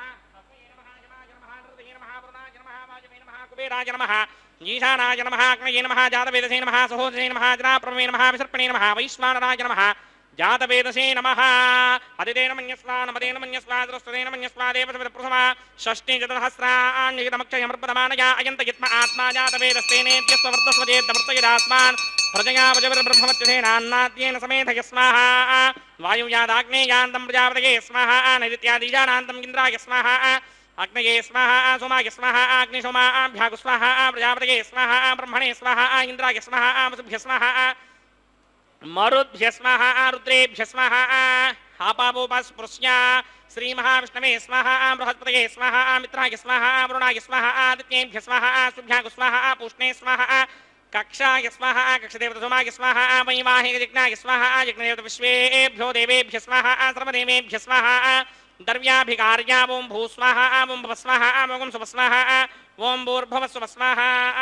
कुबेराय नमः ईशानाय नमः अग्नये नमः जातवेदसे नमः सहोदसे नमः जनाप्रमे नमः विसर्पणे नमः वैश्वानराय नमः जातवेदसे नमः अदितेन मन्यस्वा नमदेन मन्यस्वा द्रस्तदेन मन्यस्वा देवसविदप्रथमा षष्ठी चतुर्हस्राण्यमर्पदमानया अयन्त यत्म आत्मा जातवेदस्तेनेभ्यस्ववर्तस्वजेद्दमर्तयदात्मान् प्रजया वजवरब्रह्मत्यसेनान्नाद्येन समेधय स्वाहा वायुयादाग्नेयान्तं प्रजापतये स्वाहा नैदित्यादिजानान्तम् इन्द्राय स्वाहा अग्नये स्वाहा सोमाय स्वाहा अग्निशोमाभ्यागु स्वाहा प्रजापतये स्वाहा ब्रह्मणे स्वाहा इन्द्राय स्वाहा वसुभ्य स्वाहा मरुद्भ्य स्वाहा रुद्रेभ्य स्वाहा आपापोपस्पृश्य श्रीमहाविष्णवे स्वाहा बृहस्पतये स्वाहा मित्राय स्वाहा वरुणाय स्वाहा आदित्येभ्य स्वाहा सुभ्यागु स्वाहा पूष्णे स्वाहा कक्षाय स्वाहा कक्षदेवतसोमाय स्वाहा वैवाहिकयज्ञाय स्वाहा यज्ञदेवत विश्वेभ्यो देवेभ्य स्वाहा सर्वदेवेभ्य स्वाहा द्रव्याभिकार्या ॐ भूस्वाहा ॐ भवस्वाहा ॐ सुभस्वाहा ॐ भूर्भवस्वस्वाहा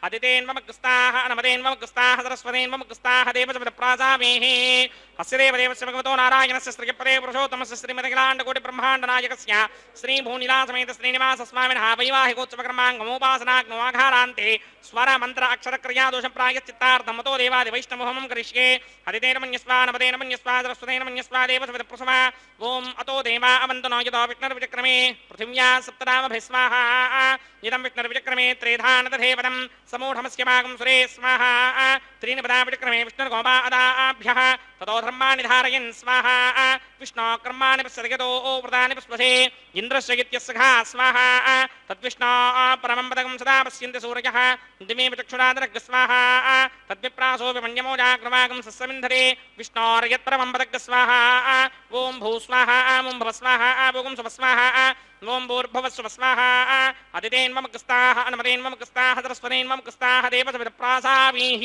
అతిథేన్వమగ్రస్తాః అనమదేన్వమగ్రస్తాః సరస్వతేన్వమగ్రస్తాః దేవసమితప్రాసామేః అస్య దేవదేవస్య భగవతో నారాయణస్య శ్రీయపదే పురుషోత్తమస్య శ్రీమతిలాండకోటి బ్రహ్మాండనాయకస్య శ్రీభూనిలాసమేత శ్రీనివాసస్వామినः వైవాహికోత్సవకర్మాంగమోపాసనాగ్నోఘారాन्ते స్వర మంత్ర అక్షర క్రియాదోష ప్రాయశ్చిత్తార్థమతో దేవాది వైష్ణవహం కరిష్యే హరితేన మన్యస్వా నమదేన మన్యస్వా సరస్వతేన మన్యస్వా దేవసమిత ప్రసమ ఓం అతో దేవా అవంతనో యదో విష్ణుర్విచక్రమే పృథివ్యా సప్తనామభిస్వాహ ఇదం విష్ణుర్విచక్రమే త్రేధానదధేవనం సమూఢమస్య భాగం సురే స్వాహ త్రీని పదా విచక్రమే విష్ణుర్గోపాదాభ్యः తతో ధర్మాణి ధారయన్ స్వాహ విష్ణో కర్మాణి పశ్యతో వ్రతాని పుష్పసే ఇంద్రస్య ఇత్యస్సఖా స్వాహ తద్విష్ణో పరమం పదకం సదా పశ్యంతి సూర్యः దిమే విచక్షురాదరగ్ స్వాహ తద్విప్రాసో విమన్యమోజాగ్రవాగం సస్సమింధరే విష్ణోర్యత్పరమం పదగ్ స్వాహ ఓం భూ స్వాహ ఓం భవ స్వాహ భూగం శుభ స్వాహ ఓం భూర్భవస్వ స్వాహ అతిథేన్మమగ్రస్తాః అనుమతేన్మమగ్రస్తాః సరస్వతేన్మమగ్రస్తాః దేవసమితప్రాసామీః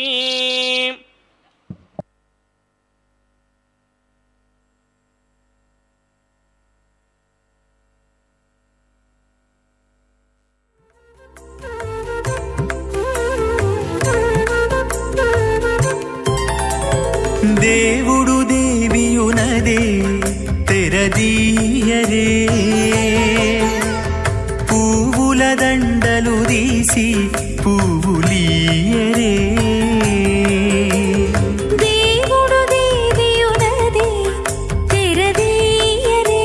దేవుడు దేవియునదే తెరదీయరే పువ్వుల దండలు తీసి పువ్వులీయరే దేవుడు దేవియునదే తెరదీయరే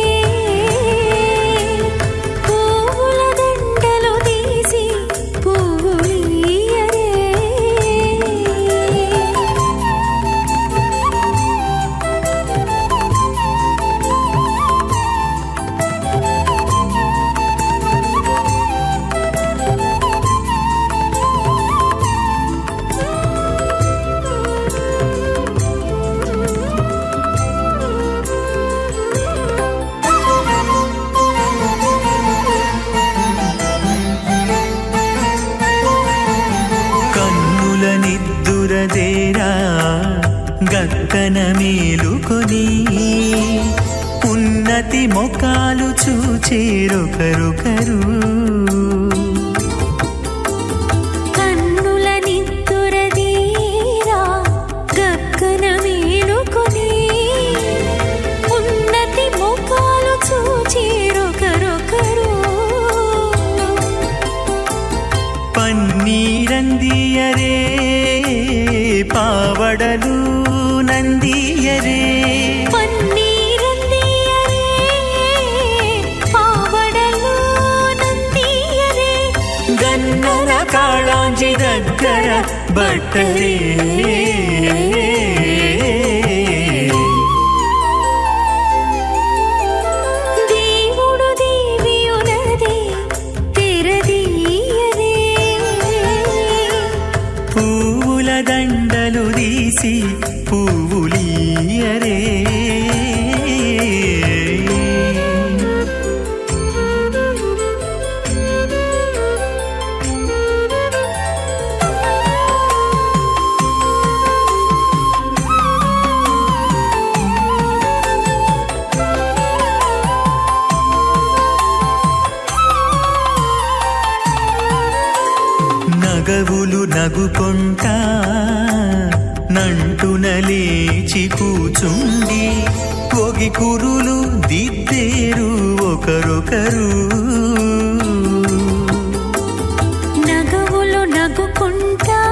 పువ్వుల దండలు తీసి పువ్వులీయరే కన్నుల నిద్దురదేరా గక్కన మేలుకొని ఉన్నతి మొకాలు చూచేరొకరొకరు కన్నుల నిద్దురదీరా గక్కన మేలుకొని ఉన్నతి ముఖాలు చూచిరొకరొకరు పన్నీరందియరే పావడలు నందియరే పన్నీరందియరే పావడలు నందియరే గన్నర కాళాంజి దగ్గర బట్టరే దేవుడు దేవియునదే తెరదీయరే పువ్వుల దండలు తీసి పువ్వులీయరే నగవులు నగుకొంటా నంటున లేచి కూచుండి ఒగి కురులు దిద్దేరు ఒకరొకరు నగవులు నగుకుంటా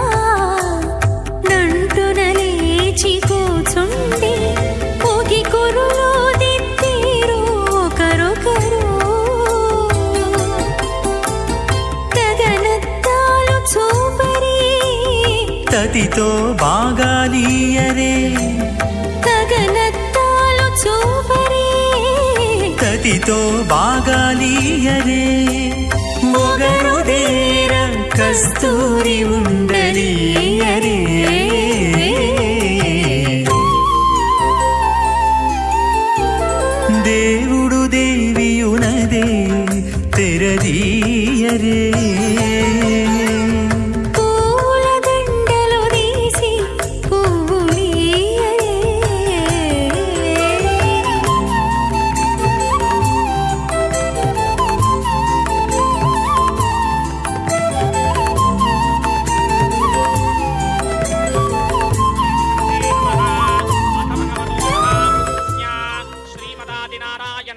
నంటున లేచి కూచుండి పొగి కురులు దిద్దీరు ఒకరొకరు గగనత్తాలు చూపరి తతితో బాగాలీయరే గగనత్తాలు చూపరి తతితో బాగాలీయరే మొగరు దేర కస్తూరి ఉండలీయరే దేవుడు దేవియునదే తెరదీయరే పూల దండలు తీసి పువ్వులీయరే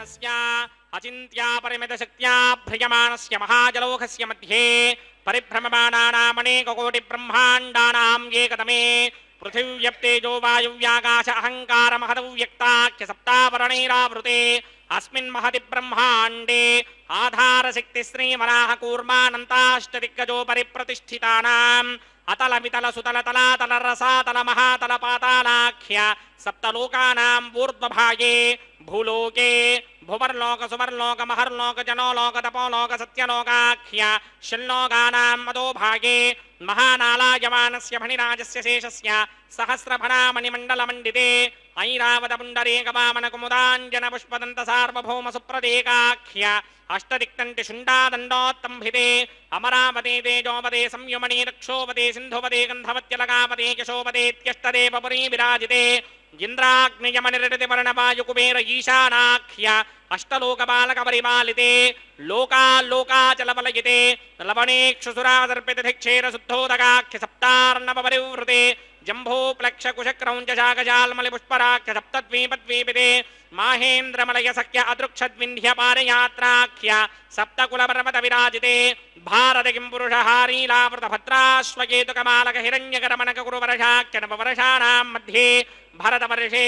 నారాయణస్య అచింత్యా పరిమిత శక్త్యా భ్రియమాణస్య మహాజలౌహస్య మధ్యే పరిభ్రమమాణానామనేకకోటి బ్రహ్మాండానాం ఏకతమే పృథివ్యప్తేజో వాయువ్యాకాశ అహంకార మహదవ్యక్తాఖ్య సప్తావరణైరావృతే అస్మిన్ మహతి బ్రహ్మాండే ఆధారశక్తి శ్రీవరాహ కూర్మానంతాష్టదిగ్గజోపరి ప్రతిష్ఠితానాం అతల వితల సుతల తలాతల రసాతల మహాతల పాతాళాఖ్య సప్తలోకానాం ఊర్ధ్వభాగే భూలోకే భువర్లోక సువర్లోక మహర్లోక జనోలోక తపోలోక సత్యలోకాఖ్య షల్లోకానాం అధోభాగే మహానాలాయమానస్య ఫణిరాజస్య శేషస్య సహస్రఫణామణిమండలమండితే ఐరావత పుండరీకవామన కుముదాంజన పుష్పదంత సార్వభౌమ సుప్రదేకాఖ్య అష్టదిక్తంటి శుండాదండోత్తంభితే అమరావతే తేజోపదే సంయుమణి రక్షోపదే సింధుపదే గంధవత్యలకాపదే యశోపదేత్యష్టదేవ పురీ విరాజితే ఇంద్రాగ్నియమనిరటి వర్ణవాయుకుబేర ఈశానాఖ్య అష్టలోకపాలక పరిపాలితే లోకాల్లోకాచలపలయితే లవణేక్షుసురాదర్పితధిక్షేర శుద్ధోదగాఖ్య సప్తార్ణవ పరివృతే జంభోప్లక్ష కుశక్రౌంచ శాకజాల్మలి పుష్పరాఖ్య సప్తద్వీపద్వీపితే మాహేంద్రమలయ సఖ్య అదృక్షద్వింధ్య పారయాత్రాఖ్య సప్తకుల పర్వత విరాజితే భారత కిం పురుషహారీలావృత భద్రాశ్వకేతు కమాలక హిరణ్యకరమణక కురువరషాఖ్య నవవర్షాణాం మధ్యే భరతవర్షే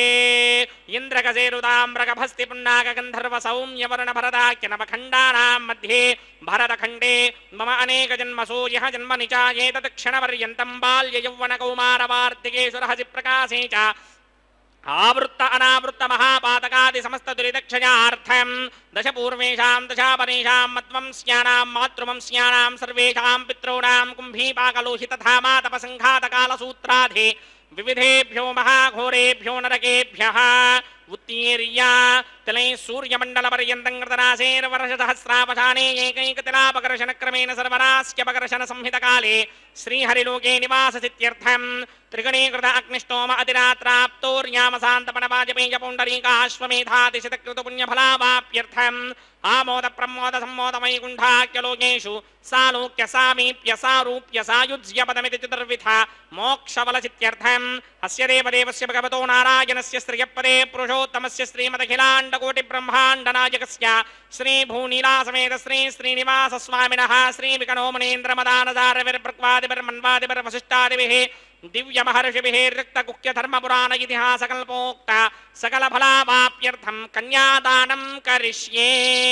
ఇంద్రగసేరుతామ్రగభస్తి పున్నాక గంధర్వ సౌమ్యవరుణ భరతాఖ్య నవఖండానాం మధ్యే భరతఖండే మమ అనేక జన్మసో యః జన్మ నిచాయేతత్ క్షణపర్యంతం బాల్య యౌవన కౌమార వార్తికేషు రహసి ప్రకాశే చ ఆవృత్త అనావృత్త మహాపాతకాది సమస్త దురిదక్షయార్థం దశ పూర్వేషాం దశాపరేషాం మధ్వంస్యానాం మాతృవంస్యానాం సర్వేషాం పితॄణాం కుంభీపాకలోహిత తథా మాతపసంఘాతకాలసూత్రాధి వివిధేభ్యో మహాఘోరేభ్యో నరకేభ్యः ఉత్తీర్య తిలై సూర్యమండల పర్యంతం కృతనాశేర్ వర్ష సహస్రావధానే ఏకైకతిలాపకర్షణ క్రమేణ సర్వరాస్యపకర్షణ సంహితకాలే శ్రీహరిలోకే నివాససిత్యర్థం త్రిగణీకృత అగ్నిష్టోమ అతిరాత్రాప్తోర్యామశాంతపణ వాజపేయ పుండరీకాశ్వమేధాతిశతకృత పుణ్యఫలావాప్యర్థం ఆమోద ప్రమోద సమ్మోద వైకుంఠాఖ్యలోకేషు సాలోక్య సామీప్య సారూప్య సాయుజ్య పదమితి చతుర్విధ మోక్షవలసిత్యర్థం అస్య దేవదేవస్య భగవతో నారాయణస్య శ్రియపదే పురుషోత్తమస్య శ్రీమదఖిలాండకోటి బ్రహ్మాండ నాయకస్య శ్రీ భూనీలాసమేత శ్రీ శ్రీనివాస స్వామినః శ్రీ వికనో మునీంద్ర మదానదారవిర్భృక్వాదిభిర్మన్వాదిభిర్ వశిష్టాదిభిः దివ్య మహర్షిభిः రిక్త గుహ్య ధర్మ పురాణ ఇతిహాస కల్పోక్త సకల ఫలావాప్యర్థం కన్యాదానం కరిష్యే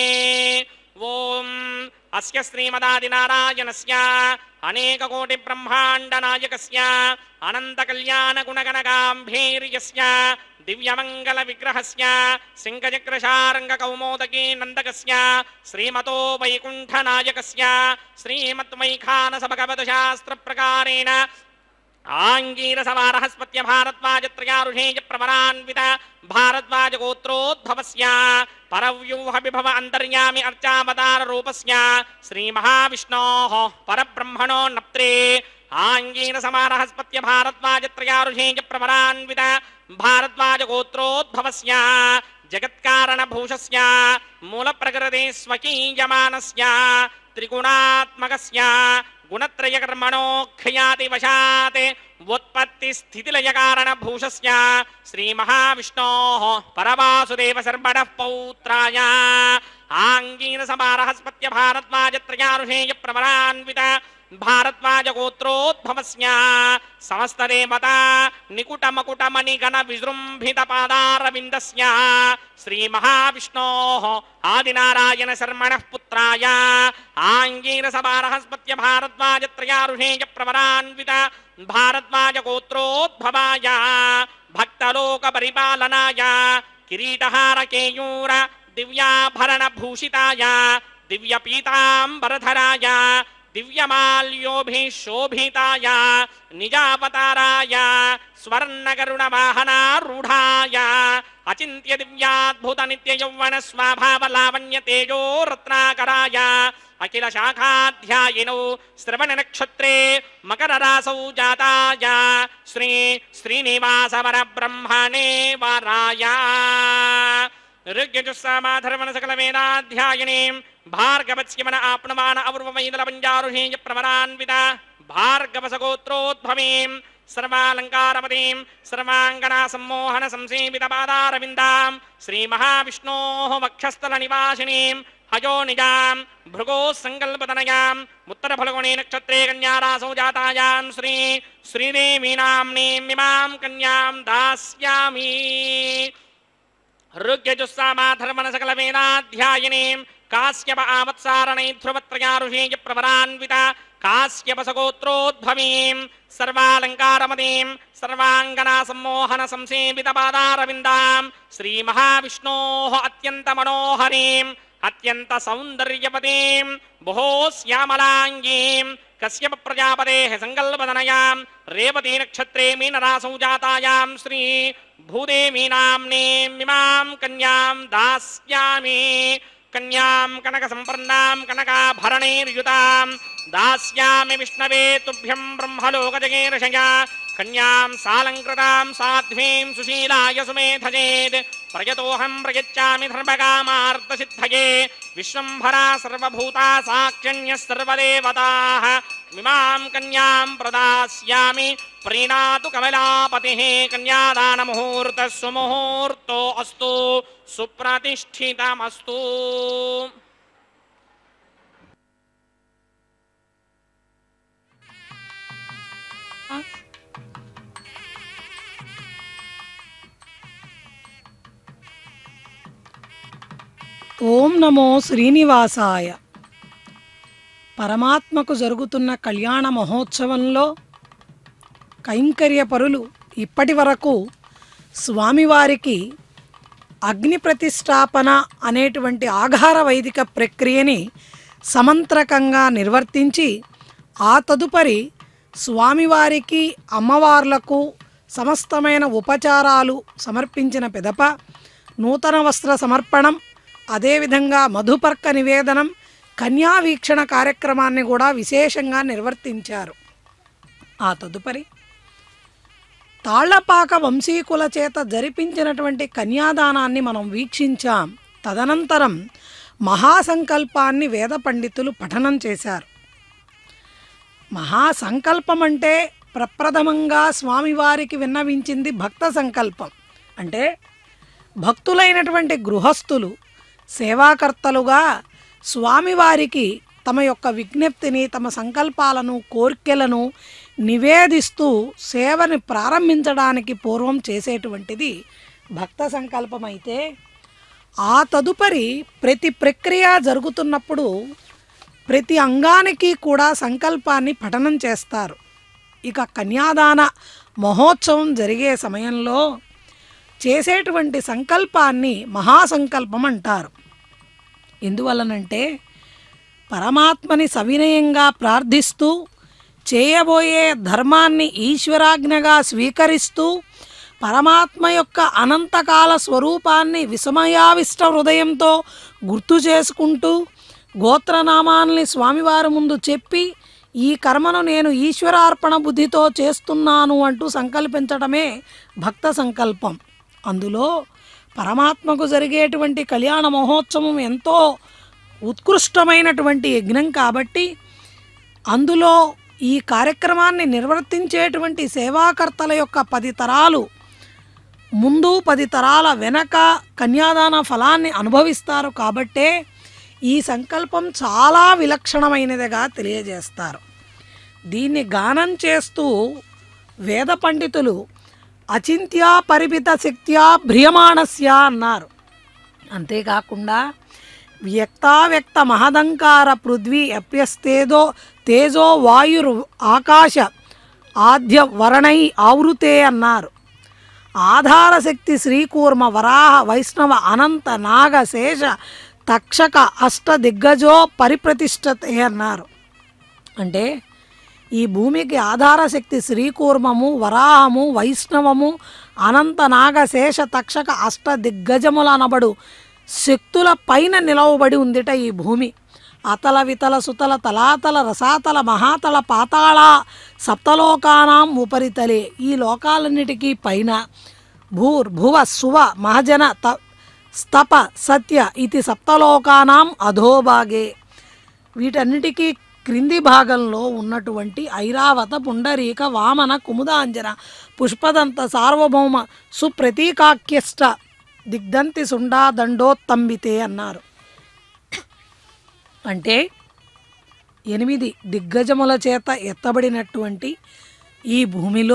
ఓం అస్య శ్రీమదాదినారాయణస్య అనేక కోటి బ్రహ్మాండ నాయకస్య అనంత కళ్యాణ గుణగణగాంభీర్యస్య దివ్యమంగళ విగ్రహస్య సింగచక్రశారంగ కౌమోదకీ నందకస్య శ్రీమతో వైకుంఠ నాయకస్య శ్రీమద్వైఖానస భగవత శాస్త్ర ప్రకారేణ ఆంగీరసవారహస్పత్య భారద్వాజత్రయారుషేయ ప్రవరాన్విత భారద్వాజ గోత్రోద్భవస్య పరవ్యూహ విభవ అంతర్యామి అర్చావతార రూపస్య శ్రీ మహావిష్ణోః పరబ్రహ్మణో నప్త్రే ఆంగీరసమారహస్పత్య భారద్వాజత్రయారుషేయ ప్రవరాన్విత భారద్వాజ గోత్రోద్భవస్య జగత్కారణభూషస్య మూలప్రకృతే స్వకీయమానస్య త్రిగుణాత్మకస్య గుణత్రయకర్మణో ఖ్యాతి వశాత్ ఉత్పత్తి స్థితిలయ కారణ భూషస్య శ్రీ మహావిష్ణో పరవాసుదేవ శర్మణ పౌత్రాయ ఆంగీన సమారహస్పత్య భారద్వాజత్రయారుషేయ ప్రవరాన్విత భారద్వాజ గోత్రోద్భవస్య సమస్తదేవత నికుట మకుటమణి గణ విజృంభిత పాదారవిందస్య శ్రీ మహావిష్ణో ఆదినారాయణ శర్మణ పుత్రాయ ఆంగీర సమారహస్పత్య భారద్వాజత్రయారుషేయ ప్రవరాన్విత భారద్వాజ గోత్రోద్భవాయ భక్తలోక పరిపాలనాయ కిరీటహార కేయూర దివ్యాభరణ భూషితాయ దివ్య పీతాంబరధరాయ దివ్యమాల్యోభిశోభితాయ నిజావతారాయ స్వర్ణగరుణ వాహనారూఢాయ అచింత్య దివ్యాద్భుత నిత్య యౌవన స్వభావ లావణ్య తేజో రత్నాకరాయ అఖిల శాఖాధ్యాయినౌ శ్రవణ నక్షత్రే మకర రాసౌ జాతాయ శ్రీ శ్రీనివాసవర బ్రహ్మణే వరాయ ఋగ్యజుస్సామాధర్మణ సకల వేదాధ్యాయనీం భార్గవత్స్యమన ఆప్నమాన అపూర్వమైదల పంజారుహేయ ప్రవరాన్విత భార్గవసగోత్రోద్భవీం సర్వాలంకారపదీం సర్వాంగనా సమ్మోహన సంసేవిత పాదారవిందాం శ్రీమహావిష్ణోः వక్షస్థల నివాసినీం హయో నిజాం భృగో సంకల్పతనయాం ఉత్తర ఫలగుణే నక్షత్రే కన్యారాసౌ జాతాయాం శ్రీ శ్రీదేవీనామ్నీం ఇమాం కన్యాం దాస్యామి ఋగ్యజుస్సామాధర్మణ సకల వేదాధ్యాయినీం కాశ్యప ఆవత్సారణై ధ్రువత్రయారుషేయ ప్రవరాన్విత కాశ్యప సగోత్రోద్భవీం సర్వాలంకారమదీం సర్వాంగనా సమ్మోహన సంసేవిత పాదారవిందాం శ్రీమహావిష్ణోः అత్యంత మనోహరీం అత్యంత సౌందర్యపదీం బహో శ్యామలాంగీం కశ్యప ప్రజాపదేః సంకల్పదనయాం రేవతీ నక్షత్రే మీనరాసౌ జాతాయాం శ్రీ భూదేవీనామ్నీమిమాం కన్యాం దాస్యామి కన్యాం కనక సంపన్నాం కనకాభరణైర్యుతాం దాస్యామి విష్ణవే తుభ్యం బ్రహ్మలోకజగేర్షయ కన్యాం సాలంకృతాం సాధ్వీం సుశీలాయ సుమేధజేద్ ప్రయతోహం ప్రయచ్చామి ధర్మకామార్థసిద్ధయే విశ్వంభరా సర్వభూతా సాక్షణ్య సర్వదేవతాః మిమాం కన్యాం ప్రదాస్యామి ప్రీణాతు కమలాపతిः కన్యాదానముహూర్తः సుముహూర్తో అస్తు సుప్రతిష్ఠితమస్తు ఓం నమో శ్రీనివాసాయ పరమాత్మకు జరుగుతున్న కళ్యాణ మహోత్సవంలో కైంకర్య పరులు ఇప్పటి వరకు స్వామివారికి అగ్ని ప్రతిష్టాపన అనేటువంటి ఆఘార వైదిక ప్రక్రియని సమంత్రకంగా నిర్వర్తించి ఆ తదుపరి స్వామివారికి అమ్మవార్లకు సమస్తమైన ఉపచారాలు సమర్పించిన పిదప నూతన వస్త్ర సమర్పణం అదేవిధంగా మధుపర్క నివేదనం కన్యా వీక్షణ కార్యక్రమాన్ని కూడా విశేషంగా నిర్వర్తించారు ఆ తదుపరి తాళ్లపాక వంశీకుల చేత జరిపించినటువంటి కన్యాదానాన్ని మనం వీక్షించాం తదనంతరం మహాసంకల్పాన్ని వేద పండితులు పఠనం చేశారు మహాసంకల్పం అంటే ప్రప్రథమంగా స్వామివారికి విన్నవించింది భక్త సంకల్పం అంటే భక్తులైనటువంటి గృహస్థులు సేవాకర్తలుగా స్వామివారికి తమ యొక్క విజ్ఞప్తిని తమ సంకల్పాలను కోర్కెలను నివేదిస్తూ సేవని ప్రారంభించడానికి పూర్వం చేసేటువంటిది భక్త సంకల్పం అయితే ఆ తదుపరి ప్రతి ప్రక్రియ జరుగుతున్నప్పుడు ప్రతి అంగానికి కూడా సంకల్పాన్ని పఠనం చేస్తారు ఇక కన్యాదాన మహోత్సవం జరిగే సమయంలో చేసేటువంటి సంకల్పాన్ని మహాసంకల్పం అంటారు ఎందువలనంటే పరమాత్మని సవినయంగా ప్రార్థిస్తూ చేయబోయే ధర్మాన్ని ఈశ్వరాజ్ఞగా స్వీకరిస్తూ పరమాత్మ యొక్క అనంతకాల స్వరూపాన్ని విస్మయావిష్ట హృదయంతో గుర్తు చేసుకుంటూ గోత్రనామాల్ని స్వామివారి ముందు చెప్పి ఈ కర్మను నేను ఈశ్వరార్పణ బుద్ధితో చేస్తున్నాను అంటూ సంకల్పించడమే భక్త సంకల్పం అందులో పరమాత్మకు జరిగేటువంటి కళ్యాణ మహోత్సవం ఎంతో ఉత్కృష్టమైనటువంటి యజ్ఞం కాబట్టి అందులో ఈ కార్యక్రమాన్ని నిర్వర్తించేటువంటి సేవాకర్తల యొక్క పది తరాలు ముందు పది తరాల వెనక కన్యాదాన ఫలాన్ని అనుభవిస్తారు కాబట్టే ఈ సంకల్పం చాలా విలక్షణమైనదిగా తెలియజేస్తారు దీన్ని గానం చేస్తూ వేద పండితులు అచింత్యా పరిమిత శక్త్యా భ్రియమాణస్య అన్నారు అంతేకాకుండా వ్యక్తావ్యక్త మహదంకార పృథ్వీ అప్యస్తేదో తేజో వాయురు ఆకాశ ఆద్య వర్ణై ఆవృతే అన్నారు ఆధారశక్తి శ్రీకూర్మ వరాహ వైష్ణవ అనంత నాగ శేష తక్షక అష్ట దిగ్గజో పరిప్రతిష్టతే అన్నారు అంటే ఈ భూమికి ఆధారశక్తి శ్రీకూర్మము వరాహము వైష్ణవము అనంత నాగ శేష తక్షక అష్ట దిగ్గజముల అనబడు శక్తుల పైన నిలవబడి ఉందిట ఈ భూమి అతల వితల సుతల తలాతల రసాతల మహాతల పాతాళ సప్తలోకానాం ఉపరితలే ఈ లోకాలన్నిటికీ పైన భూర్ భువ సువ మహజన త స్తప సత్య ఇది సప్తలోకానాం అధోభాగే వీటన్నిటికీ క్రింది భాగంలో ఉన్నటువంటి ఐరావత పుండరీక వామన కుముదాంజన పుష్పదంత సార్వభౌమ సుప్రతీకాఖ్యష్ట దిగ్ధంతి సుండా దండోత్తంబితే అన్నారు అంటే ఎనిమిది దిగ్గజముల చేత ఎత్తబడినటువంటి ఈ భూమిలో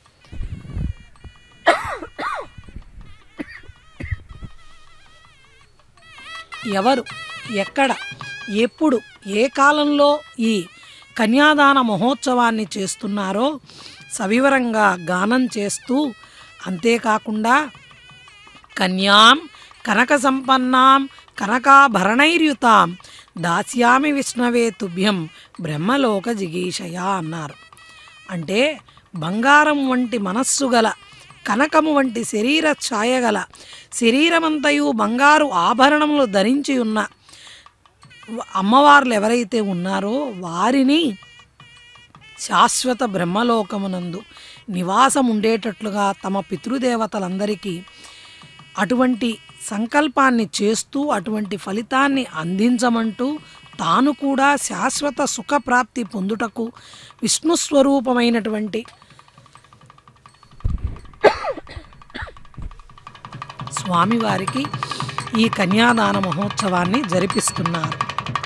ఎవరు ఎక్కడ ఎప్పుడు ఏ కాలంలో ఈ కన్యాదాన మహోత్సవాన్ని చేస్తున్నారో సవివరంగా గానం చేస్తూ అంతేకాకుండా కన్యాం కనక సంపన్నాం కనకాభరణైర్యుతాం దాస్యామి విష్ణవే తుభ్యం బ్రహ్మలోక జిగీషయ అన్నారు అంటే బంగారం వంటి మనస్సు గల కనకము వంటి శరీర ఛాయ గల శరీరమంతయు బంగారు ఆభరణములు ధరించి ఉన్న అమ్మవార్లు ఎవరైతే ఉన్నారో వారిని శాశ్వత బ్రహ్మలోకమునందు నివాసం ఉండేటట్లుగా తమ పితృదేవతలందరికీ అటువంటి సంకల్పాన్ని చేస్తూ అటువంటి ఫలితాన్ని అందించమంటూ తాను కూడా శాశ్వత సుఖప్రాప్తి పొందుటకు విష్ణు స్వరూపమైనటువంటి స్వామివారికి ఈ కన్యాదాన మహోత్సవాన్ని జరిపిస్తున్నారు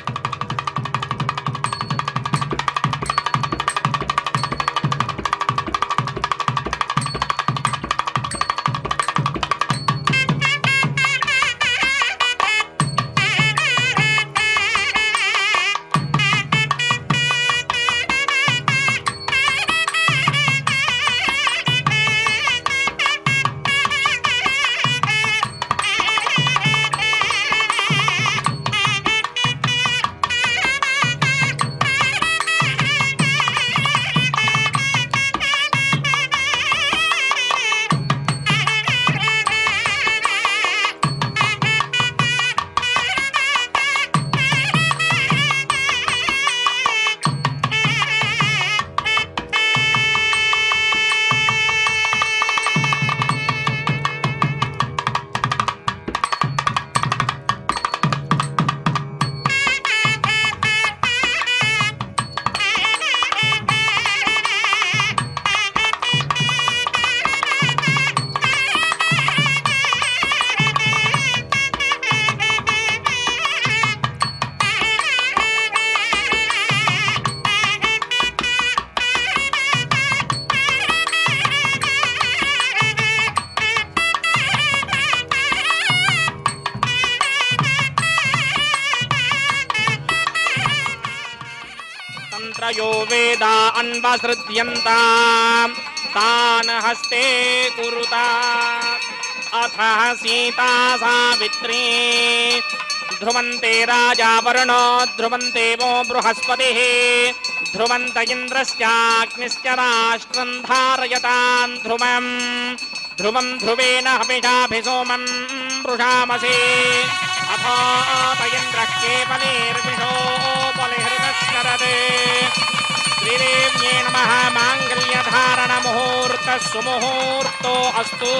తంత్రయో వేదా అన్వసృజ్యంతాం తాన్ హస్తే కురుతా అథ సీతా సావిత్రీ ధ్రువంతే రాజా వరుణో ధ్రువంతే वो బృహస్పతిः ధ్రువంత ఇంద్రశ్చాగ్నిశ్చ రాష్ట్రం ధారయతాం ధ్రువం ధ్రువం ధ్రువేణ హవిషాభిసోమం వృషామసి అథాతయింద్రः కేవలేర్విషో బలిహృతస్కరదే శ్రీదేవ్యే నమః మాంగళ్యధారణ ముహూర్త సుముహూర్తో అస్తు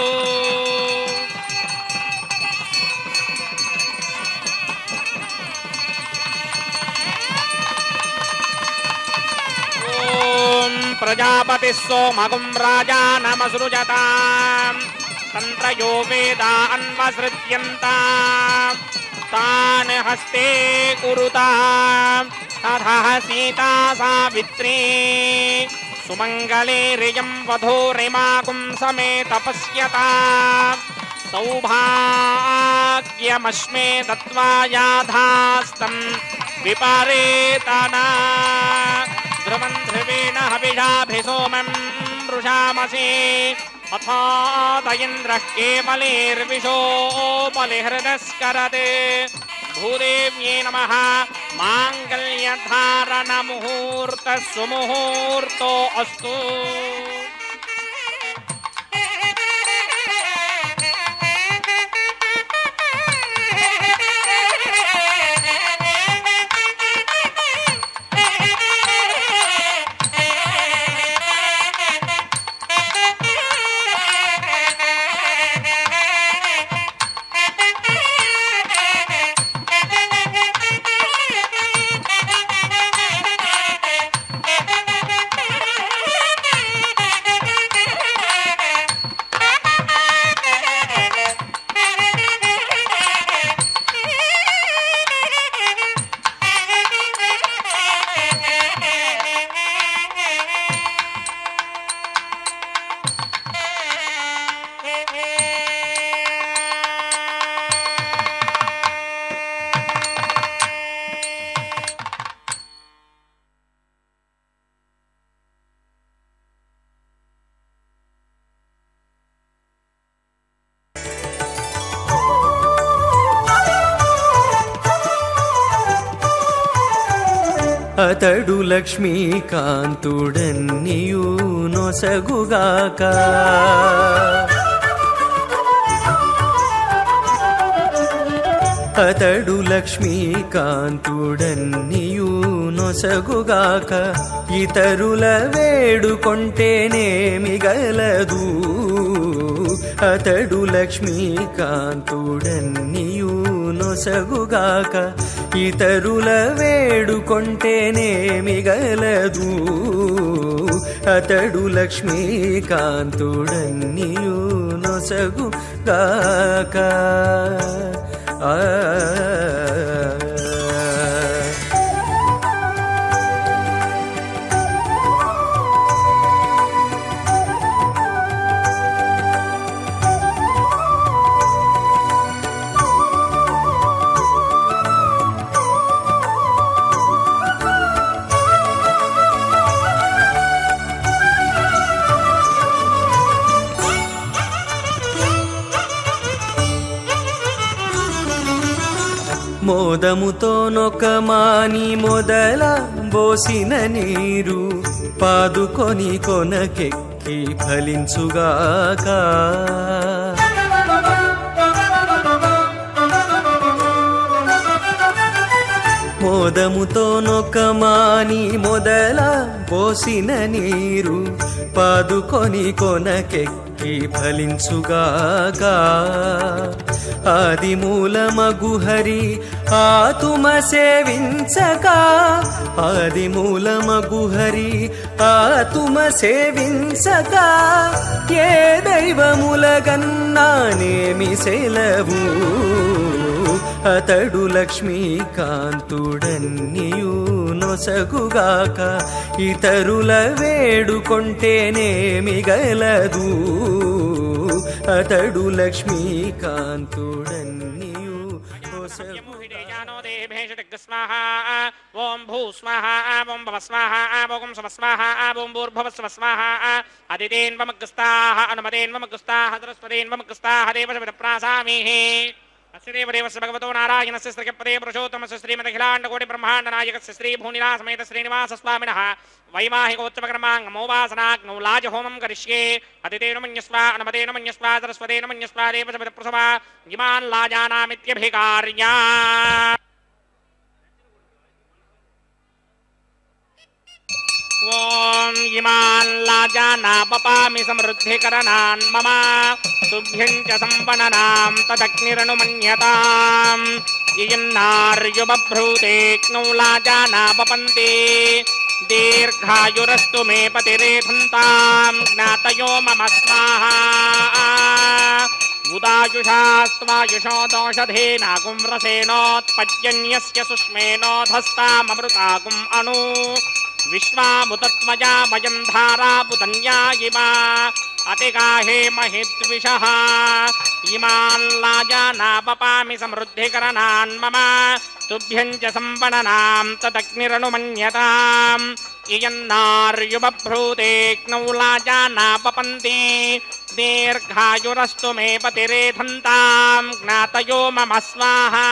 ఓం ప్రజాపతి సోమగుం రాజానమసృజతాం తంత్రయో వేదా అన్వసృజ్యంతా తాన్ హస్తే కురుతా అథ సీతా సావిత్రీ సుమంగళే రియం వధూరిమాకుం సమేత పశ్యతా సౌభాగ్యమస్మే దత్వాయాధాస్తం విపరేతనా ధ్రువం ధ్రువేణ హవిషాభిసోమం వృషామసి అథాదయింద్రः కేవలేర్విషో బలిహృదస్కరతే భూదేవ్యే నమః మాంగళ్యధారణ ముహూర్త సుముహూర్తో అస్తు అతడు లక్ష్మీకాంతుడన్నియు నొసగుగాక అతడు లక్ష్మీకాంతుడన్నియు నొసగుగాక ఇతరుల వేడుకొంటేనేమి గలదు అతడు లక్ష్మీకాంతుడన్నియు నొసగుగాక ఇతరుల వేడుకొంటేనేమి గలదు అతడు లక్ష్మీకాంతుడన్నియు నొసగుగాక ఆ మోదముతో నొక మాని మొదల బోసిన నీరు పాదుకొని కొనకెక్కి ఫలించుగాక మోదముతో నొక మాని మొదల పోసిన నీరు పాదుకొని కొనకెక్కి ఫలించుగాక ఆది మూలమగు హరి ఆతుమ సేవించక ఆది మూలమగు హరి ఆతుమ సేవించక ఏ దైవములగన్నానేమి సెలవు అతడు లక్ష్మీకాంతుడన్నియు నొసగుగాక ఇతరుల వేడుకొంటేనేమి గలదు అతడు లక్ష్మీకాంతుడన్నియు నొసగుగాక యానో దేభేషు దిగ్స్వాహ ఓం భూ స్వాహ ఓం భవ స్వాహ ఓం శవ స్వాహ ఓం భూర్భవ స్వ స్వాహ అదితేన్వమగ్స్తాః అనుమతేన్వమగ్స్తాః సరస్వతేన్వమగ్స్తాః దేవశవిద ప్రాసామిః అస్య దేవదేవస్య భగవతో నారాయణస్య శ్రీకపదే పురుషోత్తమస్య శ్రీమదఖిలాండకోటి బ్రహ్మాండ నాయకస్య శ్రీ భూనిలా సమేత శ్రీనివాస స్వామినः వైవాహికోత్సవకర్మాంగమౌవాసనాగ్నౌ లాజహోమం కరిష్యే అతితేన మన్యస్వ అనుమతేన మన్యస్వ సరస్వతేన మన్యస్వ దేవశవిద ప్రసవ ఇమాన్ లాజానామిత్యభికార్యా ఓం ఇమాన్ లాజానా పపామి సమృద్ధికరణాన్ మమ తుభ్యం చ సంపననాం తదగ్నిరనుమన్యతాం ఇయన్నార్యుబభ్రూతేక్నౌ లాజానా పపంతి దీర్ఘాయురస్తు మే పతిరేధంతాం జ్ఞాతయో మమ స్వాహా ఉదాయుషాస్త్వాయుషో దోషధేనాగుం రసేనోత్పద్యన్యస్య సుష్మేనోధస్తామృతాగుం అణు విశ్వాముతత్మజా వయం ధారాపుతన్యా ఇమా అతిగాహే మహిద్విషः ఇమాన్ లాజానాపపామి సమృద్ధికరణాన్ మమ తుభ్యం చ సంపణనాం తదగ్నిరనుమన్యతాం ఇయన్నార్యుబభ్రూతేక్నౌ లాజానాపపంతి దీర్ఘాయురస్తు మే పతిరేధంతాం జ్ఞాతయో మమ స్వాహా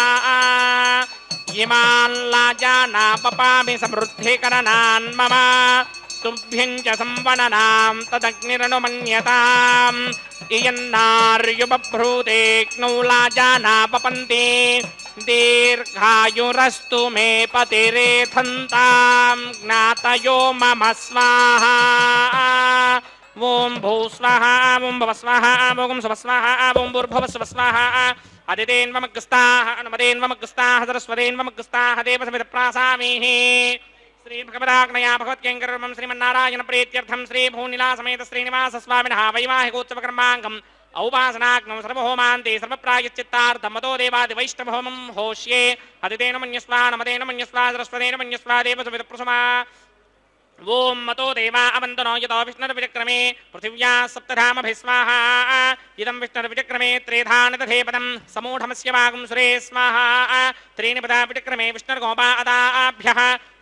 ఇమాన్ లాజానాపపామి సమృద్ధికరణాన్ మమ తుభ్యం చ సంవననాం తదగ్నిరనుమన్యతాం ఇయన్నార్యుబభ్రూతేక్నౌ లాజానాపపంతి దీర్ఘాయురస్తు మే పతిరేధంతాం జ్ఞాతయో మమ స్వాహా ఓం భూ స్వాహ ఓం భవ స్వాహ ఓం శవ స్వాహ ఓం భూర్భవ శవ స్వాహ అదితేన్వమగ్స్తాః అనుమతేన్వమగ్స్తాః సరస్వతేన్వమగ్స్తాః దేవసమిత ప్రాసామీః శ్రీ భగవదాగ్నయా భగవత్కేంకర్మం శ్రీమన్నారాయణ ప్రీత్యర్థం శ్రీ భూనిలా సమేత శ్రీనివాస స్వామినः వైవాహికోత్సవ కర్మాంగం ఔపాసనాగ్నం సర్వహోమాంతే సర్వప్రాయశ్చిత్తార్థమతో దేవాది వైష్ణవహోమం హోష్యే అదితేన మన్యస్వా నమతేన మన్యస్వా సరస్వతేన మన్యస్వా దేవసమిత ప్రసమా ఓం మతో దేవా అవంతనో యతో విష్ణుర్విచక్రమే పృథివ్యా సప్తధామభిస్వాహ ఇదం విష్ణుర్విచక్రమే త్రేధానదధే పదం సమూఢమస్య వాగం సురే స్వాహ త్రీణి పదా విచక్రమే విష్ణుర్గోపా అదాభ్యः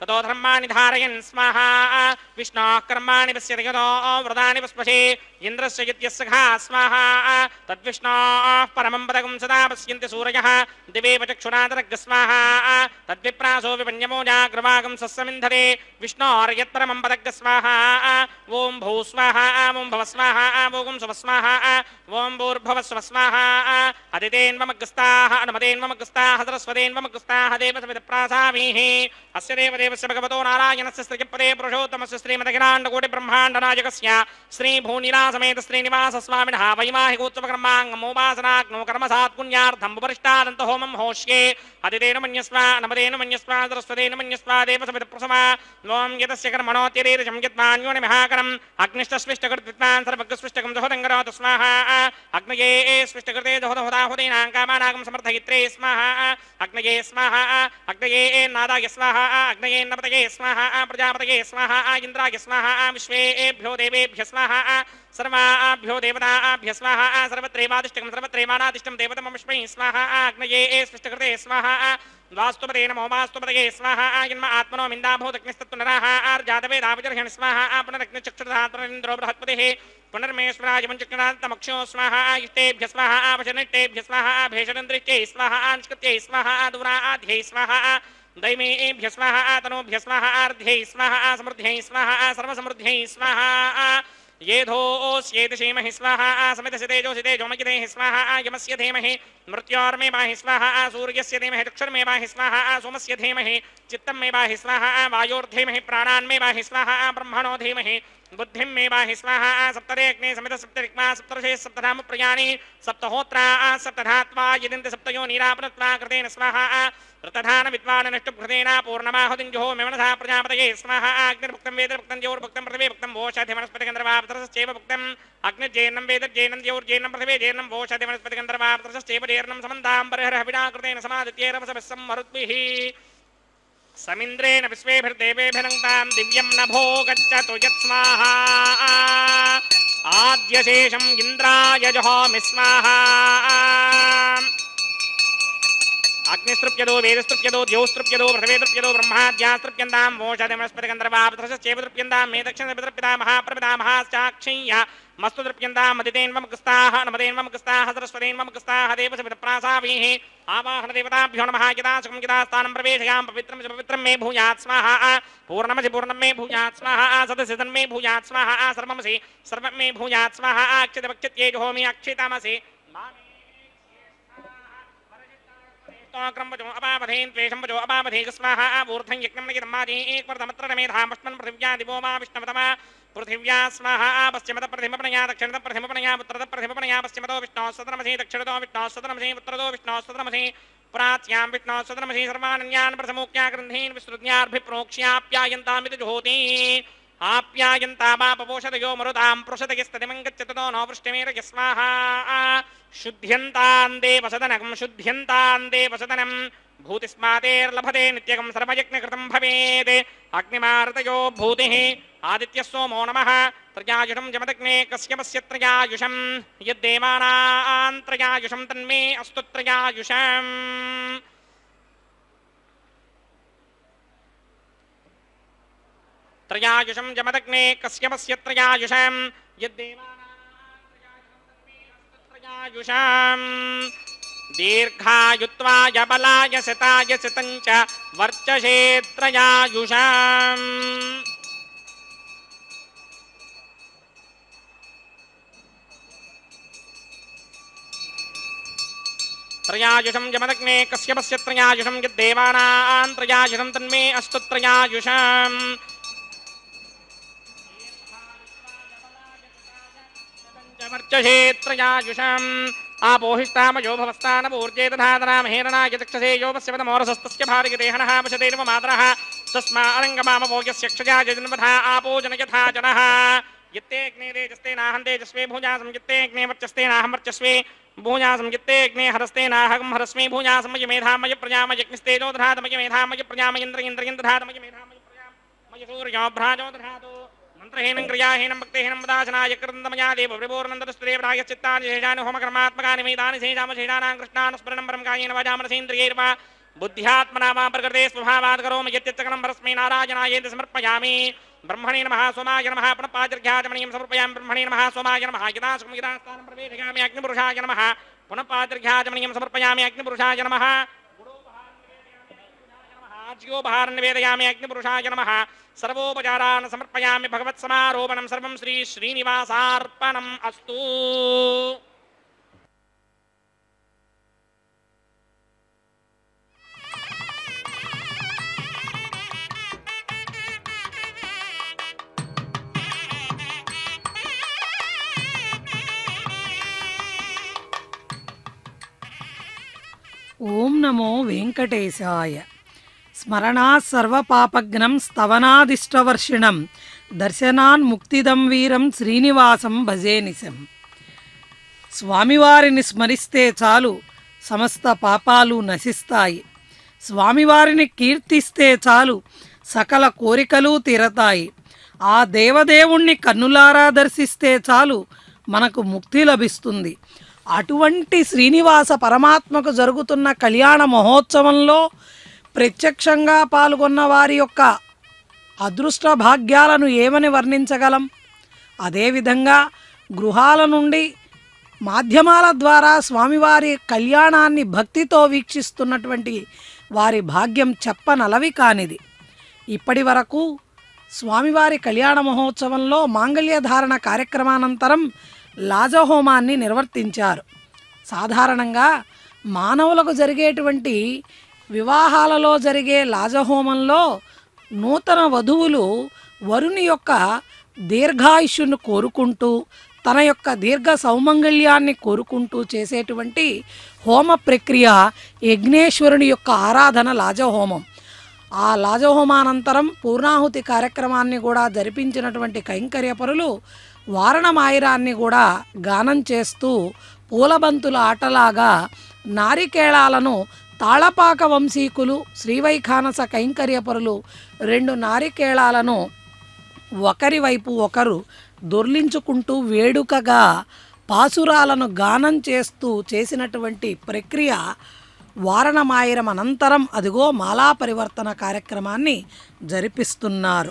ततो धर्माणि धारयन् स्वाहा विष्णोः कर्माणि पश्यति यतो व्रतानि पुष्पशे इन्द्रस्य यद्यस्य घा स्वाहा तद्विष्णोः परमं पदकं सदा पश्यन्ति सूरयः दिवे चक्षुरादरग् स्वाहा तद्विप्रासो विपन्यमो जाग्रवागं सस्समिन्धरे विष्णोर्यत्परमं पदग् स्वाहा ॐ भू स्वाहा ॐ भव स्वाहा ॐ सुव स्वाहा ॐ भूर्भव स्व स्वाहा अदितेन्वमग्रस्ताः अनुमतेन्वमग्रस्ताः सरस्वतेन्वमग्रस्ताः देवसमितप्रासामीः अस्य देवदेवस्य भगवतो नारायणस्य स्त्रियपदे पुरुषोत्तमस्य श्रीमदखिलाण्डकोटिब्रह्माण्डनायकस्य श्रीभूनिलासमेत श्रीनिवासस्वामिनः वैवाहिकोत्सवकर्माङ्गमोपासनाग्नो कर्मसात्पुण्यार्थम् उपरिष्टादन्तहोमं होष्ये अदितेन मन्यस्व नमदेन मन्यस्व सरस्वतेन मन्यस्व देवसमितप्रसमा ॐ यतस्य कर्मणोत्यरीरजं यत्मान्योनिमहाकरम् अग्निष्टस्पृष्टकृत्विद्वान् सर्वज्ञस्पृष्टकं दहोदङ्गरोतु स्वाहा अग्नये स्पृष्टकृते दहोदहोदाहुदीनां कामानागं समर्थयित्रे स्वाहा अग्नये स्वाहा अग्नये नादाय स्वाहा अग्नये नपतये स्वाहा प्रजापतये स्वाहा इन्द्राय स्वाहा विश्वेभ्यो देवेभ्य स्वाहा सर्वाभ्यो देवताभ्य स्वाहा सर्वत्रैवादिष्टकं सर्वत्रैवानादिष्टं देवतमविष्मै स्वाहा अग्नये स्पृष्टकृते स्वाहा वास्तुपदे नमो वास्तुपदये स्वाहा जन्म आत्मनो मिन्दाभूतग्निस्तत्तु नराः आर्जातवेदाविजर्हण स्वाहा पुनरग्निचक्षुरधात्रेन्द्रो बृहत्पतिः पुनर्मेश्वराय पञ्चक्रान्तमक्षो स्वाहा इष्टेभ्य स्वाहा आवशनिष्टेभ्य स्वाहा भेषणदृष्ट्यै स्वाहा निष्कृत्यै स्वाहा दूराध्यै स्वाहा दैमेभ्य स्वाहा तनोभ्य स्वाहा आर्ध्यै स्वाहा समृद्ध्यै स्वाहा सर्वसमृद्ध्यै स्वाहा येधोऽस्येति धीमहि स्वाहा समितस्य तेजोसि तेजोमयितेः स्वाहा यमस्य धीमहि मृत्योर्मे बाहि स्वाहा सूर्यस्य धीमहि दक्षुर्मे बाहि स्वाहा सोमस्य धीमहि चित्तं मे बाहि स्वाहा वायोर्धीमहि प्राणान्मे बाहि स्वाहा ब्रह्मणो धीमहि बुद्धिं मे बाहि स्वाहा सप्तरे अग्ने समित सप्तरिक्मा सप्तर्षे सप्तधाम प्रयाणि सप्तहोत्रा सप्तधात्वा यदिन्ति सप्तयो नीरापनत्वा कृतेन स्वाहा रतधान विद्वान नष्टभृतेन पूर्णमाहुतिञ्जुहो मेमनसा प्रजापतये स्वाहा अग्निर्भुक्तं वेदभुक्तं द्यौर्भुक्तं पृथिवे भुक्तं वोषधि वनस्पतिगन्धर्वापत्रश्चैव भुक्तम् अग्निर्जैर्नं वेदर्जैर्नं द्यौर्जैर्नं पृथिवे जैर्नं वोषधि वनस्पतिगन्धर्वापत्रश्चैव जैर्नं समन्तां परिहरः विना कृतेन समादित्यैरवसभिः सम्मरुद्भिः समिन्द्रेण विश्वेभिर्देवेभिरङ्क्तां दिव्यं नभो गच्छतु यत्स्वाहा आद्यशेषम् इन्द्राय जहोमि स्वाहा अग्निस्तृप्यदो वेदस्तृप्यदो द्यौस्तृप्यदो पृथिवेतृप्यदो ब्रह्माद्यास्तृप्यन्तां वोषधिमस्पतिगन्धर्वापत्रश्चैव तृप्यन्तां मे दक्षिणपितृप्यता महाप्रपिता महाश्चाक्षय्य मस्तु तृप्यन्तां मदितेन्वमुखस्ताः नमदेन्वमुखस्ताः सरस्वतेन्वमुखस्ताः देवसमितप्रासावीः आवाहनदेवताभ्यो नमः यदा सुखं यदा स्थानं प्रवेशयां पवित्रं च पवित्रं मे भूयात् स्वाहा पूर्णमसि पूर्णं मे भूयात् स्वाहा सदसि सदन् मे भूयात् स्वाहा सर्वमसि सर्वं मे भूयात् स्वाहा अक्षितवक्षत्ये जुहोमि अक्षितामसि मामे क्रमवचो अपावधेन् त्वेषं वचो अपावधे स्वाहा ऊर्ध्वं यज्ञं नयितं मादे एकवर्धमत्र रमेधामश्मन् पृथिव्या दिवो मा विष्णवतमा पृथिव्या स्वाहा पश्चिमत प्रतिमपणया दक्षिणत प्रतिमपणया उत्तरत प्रतिमपणया पश्चिमतो विष्णोः सतनमसि दक्षिणतो विष्णोः सतनमसि उत्तरतो विष्णोः सतनमसि प्राच्यां विष्णोः सतनमसि सर्वानन्यान् प्रथमोक्त्या ग्रन्थीन् विस्तृत्यार्भिप्रोक्ष्याप्यायन्तामिति जुहोति आप्यायन्तामापपोषदयो मरुतां पृषदयस्ततिमङ्गच्छतो नो वृष्टिमेर यस्वाहा शुद्ध्यन्तान् देवसदनकं शुद्ध्यन्तान् देवसदनं भूतिस्मातेर्लभते नित्यकं सर्वयज्ञकृतं भवेत् अग्निमार्तयो भूतिः आदित्यः सोमो नमः त्रयायुषं जमदग्ने कस्यपस्य त्रयायुषं यद्देवानां त्रयायुषं तन्मे अस्तु त्रयायुषम् त्रयायुषं जमदग्ने कस्यपस्य त्रयायुषं यद्देवानायुषम् दीर्घायुत्वाय बलाय शताय शतञ्च वर्चसे त्रयायुषम् त्रयायुषं जमदग्ने कस्यपस्य त्रयायुषं यद्देवानां त्रयायुषं तन्मे अस्तु त्रयायुषम् वर्चहेत्रयायुषम् आपोहिष्टामयो भवस्तानपूर्जे दधातनामहेरणाय चक्षसे योपस्य पदमोरसस्तस्य भारिगदेहनः वशतेर्व मातरः तस्मा अरङ्गमामभोग्यस्य क्षजाय जन्मथा आपो जनयथा जनः यत्ते अग्ने तेजस्ते नाहं तेजस्वे भूजासं यत्ते अग्ने वर्चस्ते नाहं वर्चस्वे भूजासं यत्ते अग्ने हरस्ते नाहं हरस्मि भूजासमय मेधामय प्रजामयग्निस्तेजो दधातमय मेधामय प्रजामयेन्द्र इन्द्रियं दधातमय मेधामय प्रजामय सूर्यो भ्राजो दधातु మంత్రహీనం క్రియాహీనం భక్తిహీనం వదాసనాయ కృందమయా దేవ విభూర్నందరస్తుదేవరాయ చిత్తాని శేషాని హోమకర్మాత్మకాని వేదాని శేషామ శేషానాం కృష్ణాను స్మరణం పరం కాయేన వాజామనసేంద్రియైర్వా బుద్ధ్యాత్మనా వా ప్రకృతే స్వభావాత్ కరోమి యత్యత్తగణం పరస్మై నారాయణాయేతి సమర్పయామి బ్రహ్మణే నమః సోమాయ నమః పునఃపాతిర్ఘ్యాచమనీయం సమర్పయామి బ్రహ్మణే నమః సోమాయ నమః యదా సుఖం యదా స్థానం ప్రవేశయామి అగ్నిపురుషాయ నమః పునఃపాతిర్ఘ్యాచమనీయం సమర్పయామి అగ్నిపురుషాయ నమః ఆజ్యోపహారం నివేదయామి అగ్నిపురుషాయ నమః సర్వోపచారాన్ సమర్పయామి భగవత్సమారోపణం సర్వం శ్రీ శ్రీనివాసార్పణం అస్తు ఓం నమో వెంకటేశాయ స్మరణాత్ సర్వపాపఘ్నం స్తవనాదిష్టవర్షిణం దర్శనాన్ ముక్తిదం వీరం శ్రీనివాసం భజే నిశం స్వామివారిని స్మరిస్తే చాలు సమస్త పాపాలు నశిస్తాయి స్వామివారిని కీర్తిస్తే చాలు సకల కోరికలు తీరతాయి ఆ దేవదేవుణ్ణి కన్నులారా దర్శిస్తే చాలు మనకు ముక్తి లభిస్తుంది అటువంటి శ్రీనివాస పరమాత్మకు జరుగుతున్న కళ్యాణ మహోత్సవంలో ప్రత్యక్షంగా పాల్గొన్న వారి యొక్క అదృష్ట భాగ్యాలను ఏమని వర్ణించగలం అదేవిధంగా గృహాల నుండి మాధ్యమాల ద్వారా స్వామివారి కళ్యాణాన్ని భక్తితో వీక్షిస్తున్నటువంటి వారి భాగ్యం చెప్పనలవి కానిది ఇప్పటి వరకు స్వామివారి కళ్యాణ మహోత్సవంలో మాంగళ్య ధారణ కార్యక్రమానంతరం లాజహోమాన్ని నిర్వర్తించారు సాధారణంగా మానవులకు జరిగేటువంటి వివాహాలలో జరిగే లాజహోమంలో నూతన వధువులు వరుని యొక్క దీర్ఘాయుష్యును కోరుకుంటూ తన యొక్క దీర్ఘ సౌమంగళ్యాన్ని కోరుకుంటూ చేసేటువంటి హోమ ప్రక్రియ యజ్ఞేశ్వరుని యొక్క ఆరాధన లాజహోమం ఆ లాజహోమానంతరం పూర్ణాహుతి కార్యక్రమాన్ని కూడా జరిపించినటువంటి కైంకర్యపరులు వారణమాయిరాన్ని కూడా గానం చేస్తూ పూలబంతుల ఆటలాగా నారికేళాలను తాళపాక వంశీకులు శ్రీవైఖానస కైంకర్యపరులు రెండు నారికేళాలను ఒకరి వైపు ఒకరు దొర్లించుకుంటూ వేడుకగా పాసురాలను గానం చేస్తూ చేసినటువంటి ప్రక్రియ వారణమాయిరం అనంతరం అదిగో మాలా పరివర్తన కార్యక్రమాన్ని జరిపిస్తున్నారు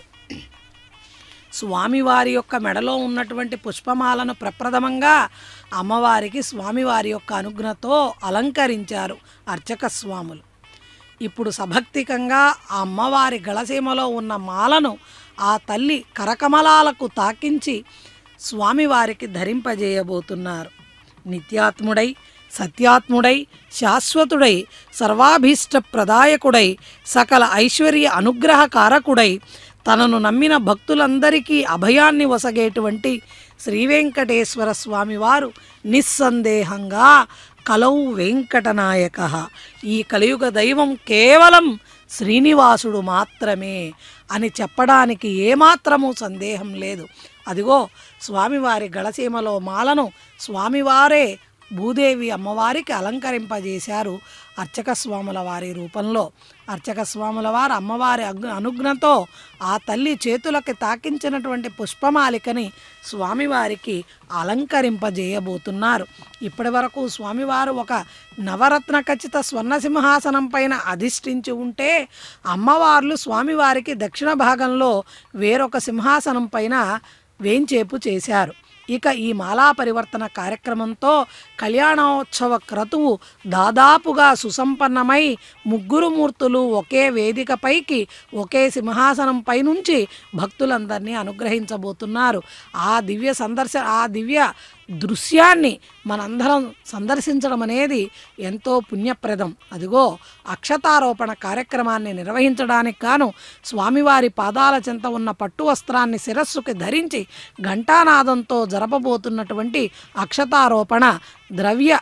స్వామివారి యొక్క మెడలో ఉన్నటువంటి పుష్పమాలను ప్రప్రథమంగా అమ్మవారికి స్వామివారి యొక్క అనుజ్ఞతో అలంకరించారు అర్చక స్వాములు ఇప్పుడు సభక్తికంగా ఆ అమ్మవారి గళసీమలో ఉన్న మాలను ఆ తల్లి కరకమలాలకు తాకించి స్వామివారికి ధరింపజేయబోతున్నారు నిత్యాత్ముడై సత్యాత్ముడై శాశ్వతుడై సర్వాభీష్ట ప్రదాయకుడై సకల ఐశ్వర్య అనుగ్రహకారకుడై తనను నమ్మిన భక్తులందరికీ అభయాన్ని వసగేటువంటి శ్రీవెంకటేశ్వర స్వామివారు నిస్సందేహంగా కలౌ వెంకటనాయక ఈ కలియుగ దైవం కేవలం శ్రీనివాసుడు మాత్రమే అని చెప్పడానికి ఏమాత్రము సందేహం లేదు అదిగో స్వామివారి గళసీమలో మాలను స్వామివారే భూదేవి అమ్మవారికి అలంకరింపజేశారు అర్చక స్వాముల వారి రూపంలో అర్చక స్వాముల వారు అమ్మవారి అగ్ని అనుజ్ఞతో ఆ తల్లి చేతులకి తాకించినటువంటి పుష్పమాలికని స్వామివారికి అలంకరింపజేయబోతున్నారు ఇప్పటి వరకు స్వామివారు ఒక నవరత్న ఖచ్చిత స్వర్ణ సింహాసనం పైన అధిష్ఠించి ఉంటే అమ్మవార్లు స్వామివారికి దక్షిణ భాగంలో వేరొక సింహాసనం పైన వేంచేపు చేశారు ఇక ఈ మాలా పరివర్తన కార్యక్రమంతో కళ్యాణోత్సవ క్రతువు దాదాపుగా సుసంపన్నమై ముగ్గురు మూర్తులు ఒకే వేదికపైకి ఒకే సింహాసనం పైనుంచి భక్తులందరినీ అనుగ్రహించబోతున్నారు ఆ దివ్య సందర్శ ఆ దివ్య దృశ్యాన్ని మనందరం సందర్శించడం అనేది ఎంతో పుణ్యప్రదం అదిగో అక్షతారోపణ కార్యక్రమాన్ని నిర్వహించడానికి గాను స్వామివారి పాదాల చెంత ఉన్న పట్టు వస్త్రాన్ని శిరస్సుకి ధరించి ఘంటానాదంతో జరపబోతున్నటువంటి అక్షతారోపణ ద్రవ్య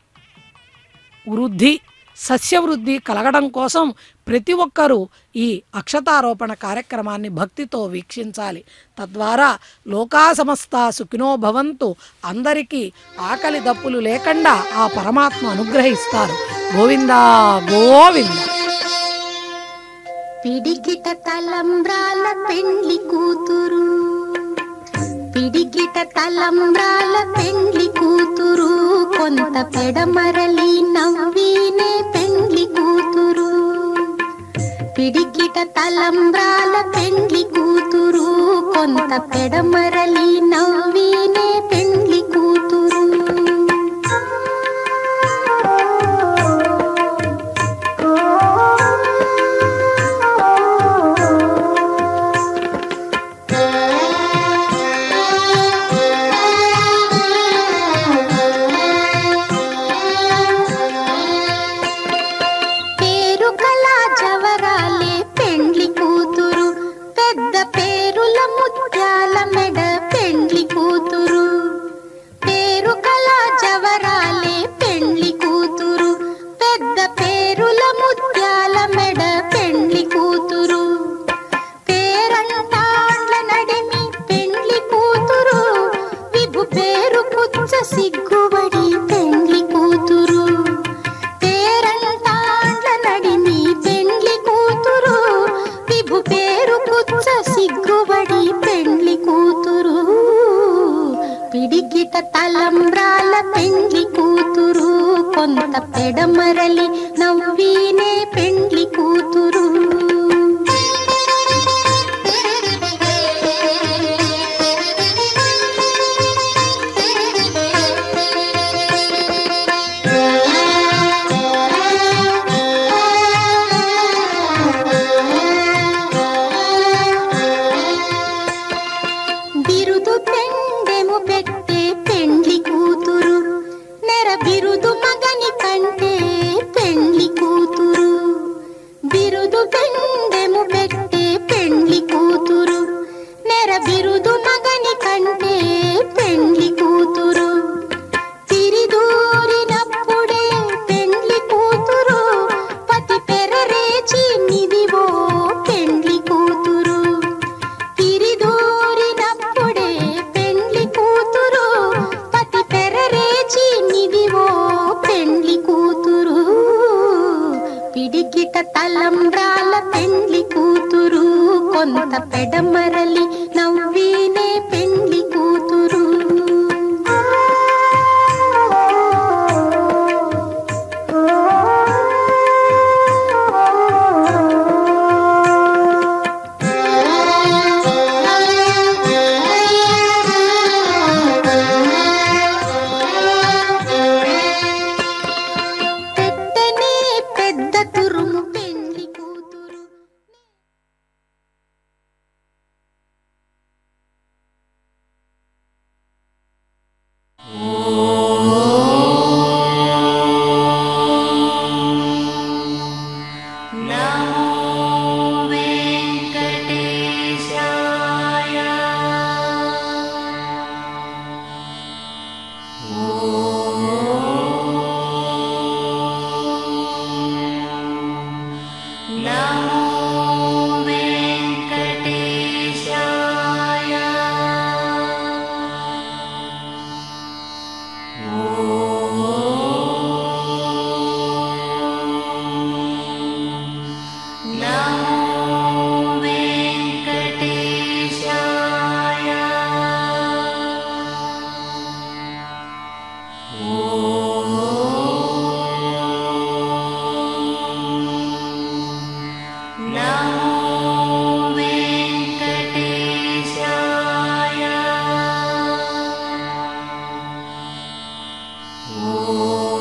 వృద్ధి సస్యవృద్ధి కలగడం కోసం ప్రతి ఒక్కరూ ఈ అక్షతారోపణ కార్యక్రమాన్ని భక్తితో వీక్షించాలి తద్వారా లోకా సమస్త సుఖినో భవంతు అందరికీ ఆకలి దప్పులు లేకుండా ఆ పరమాత్మ అనుగ్రహిస్తారు గోవిందా గోవింద పిడికిట తలంబ్రాల పెండ్లి కూతురు పిడికిట తలంబ్రాల పెండ్లి కూతురు కొంత పెడమరలి నవ్వినే పెండ్లి కూతురు పిడికిట తలంబ్రాల పెండ్లి కూతురు కొంత పెడమరలి నవ్వినే పెండ్లి కూతురు పేరు కళా జవరాలే పెండ్లి కూతురు పెద్ద పేరుల ముత్యాల మెడ పెండ్లి కూతురు పేరు కళా జవరాలే పెండ్లి కూతురు పెద్ద పేరుల ముత్యాల మెడ పెండ్లి కూతురు పేరంటాండ్ల నడిమి పెండ్లి కూతురు విభు పేరు పుచ్చ సిగ్గుబడి పెండ్లి కూతురు పేరంటాండ్ల నడిమి పెండ్లి కూతురు విభు పేరు పుచ్చ సిగ్గుబడి పెండ్లి కూతురు పిడికిట తలంబ్రాల పెండ్లి కూతురు కొంత పెడమరలి నవ్వినే పెండ్లి కూతురు బిరుదు పెండెము పెట్టే పెండ్లి కూతురు నెర బిరుదు మగని కంటే పెండ్లి కూతురు బిరుదు పెండెము పెట్టే పెండ్లి కూతురు నెర బిరుదు మగని కంటే పెండ్లి కూతురు తిరిదూరినప్పుడే పెండ్లి కూతురు పతి పెరరేచి నిదివో పెండ్లి కూతురు తిరిదూరినప్పుడే పెండ్లి కూతురు పతి పెరరేచి నిదివో పెండ్లి కూతురు పిడికిట తలంబ్రాల పెండ్లి కూతురు కొంత పెడమరలి నవ్వినే పెండ్లి కూతురు పెట్టనే పెద్ద తురుము పెండ్లి కూతురు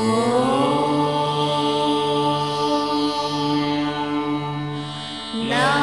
నమో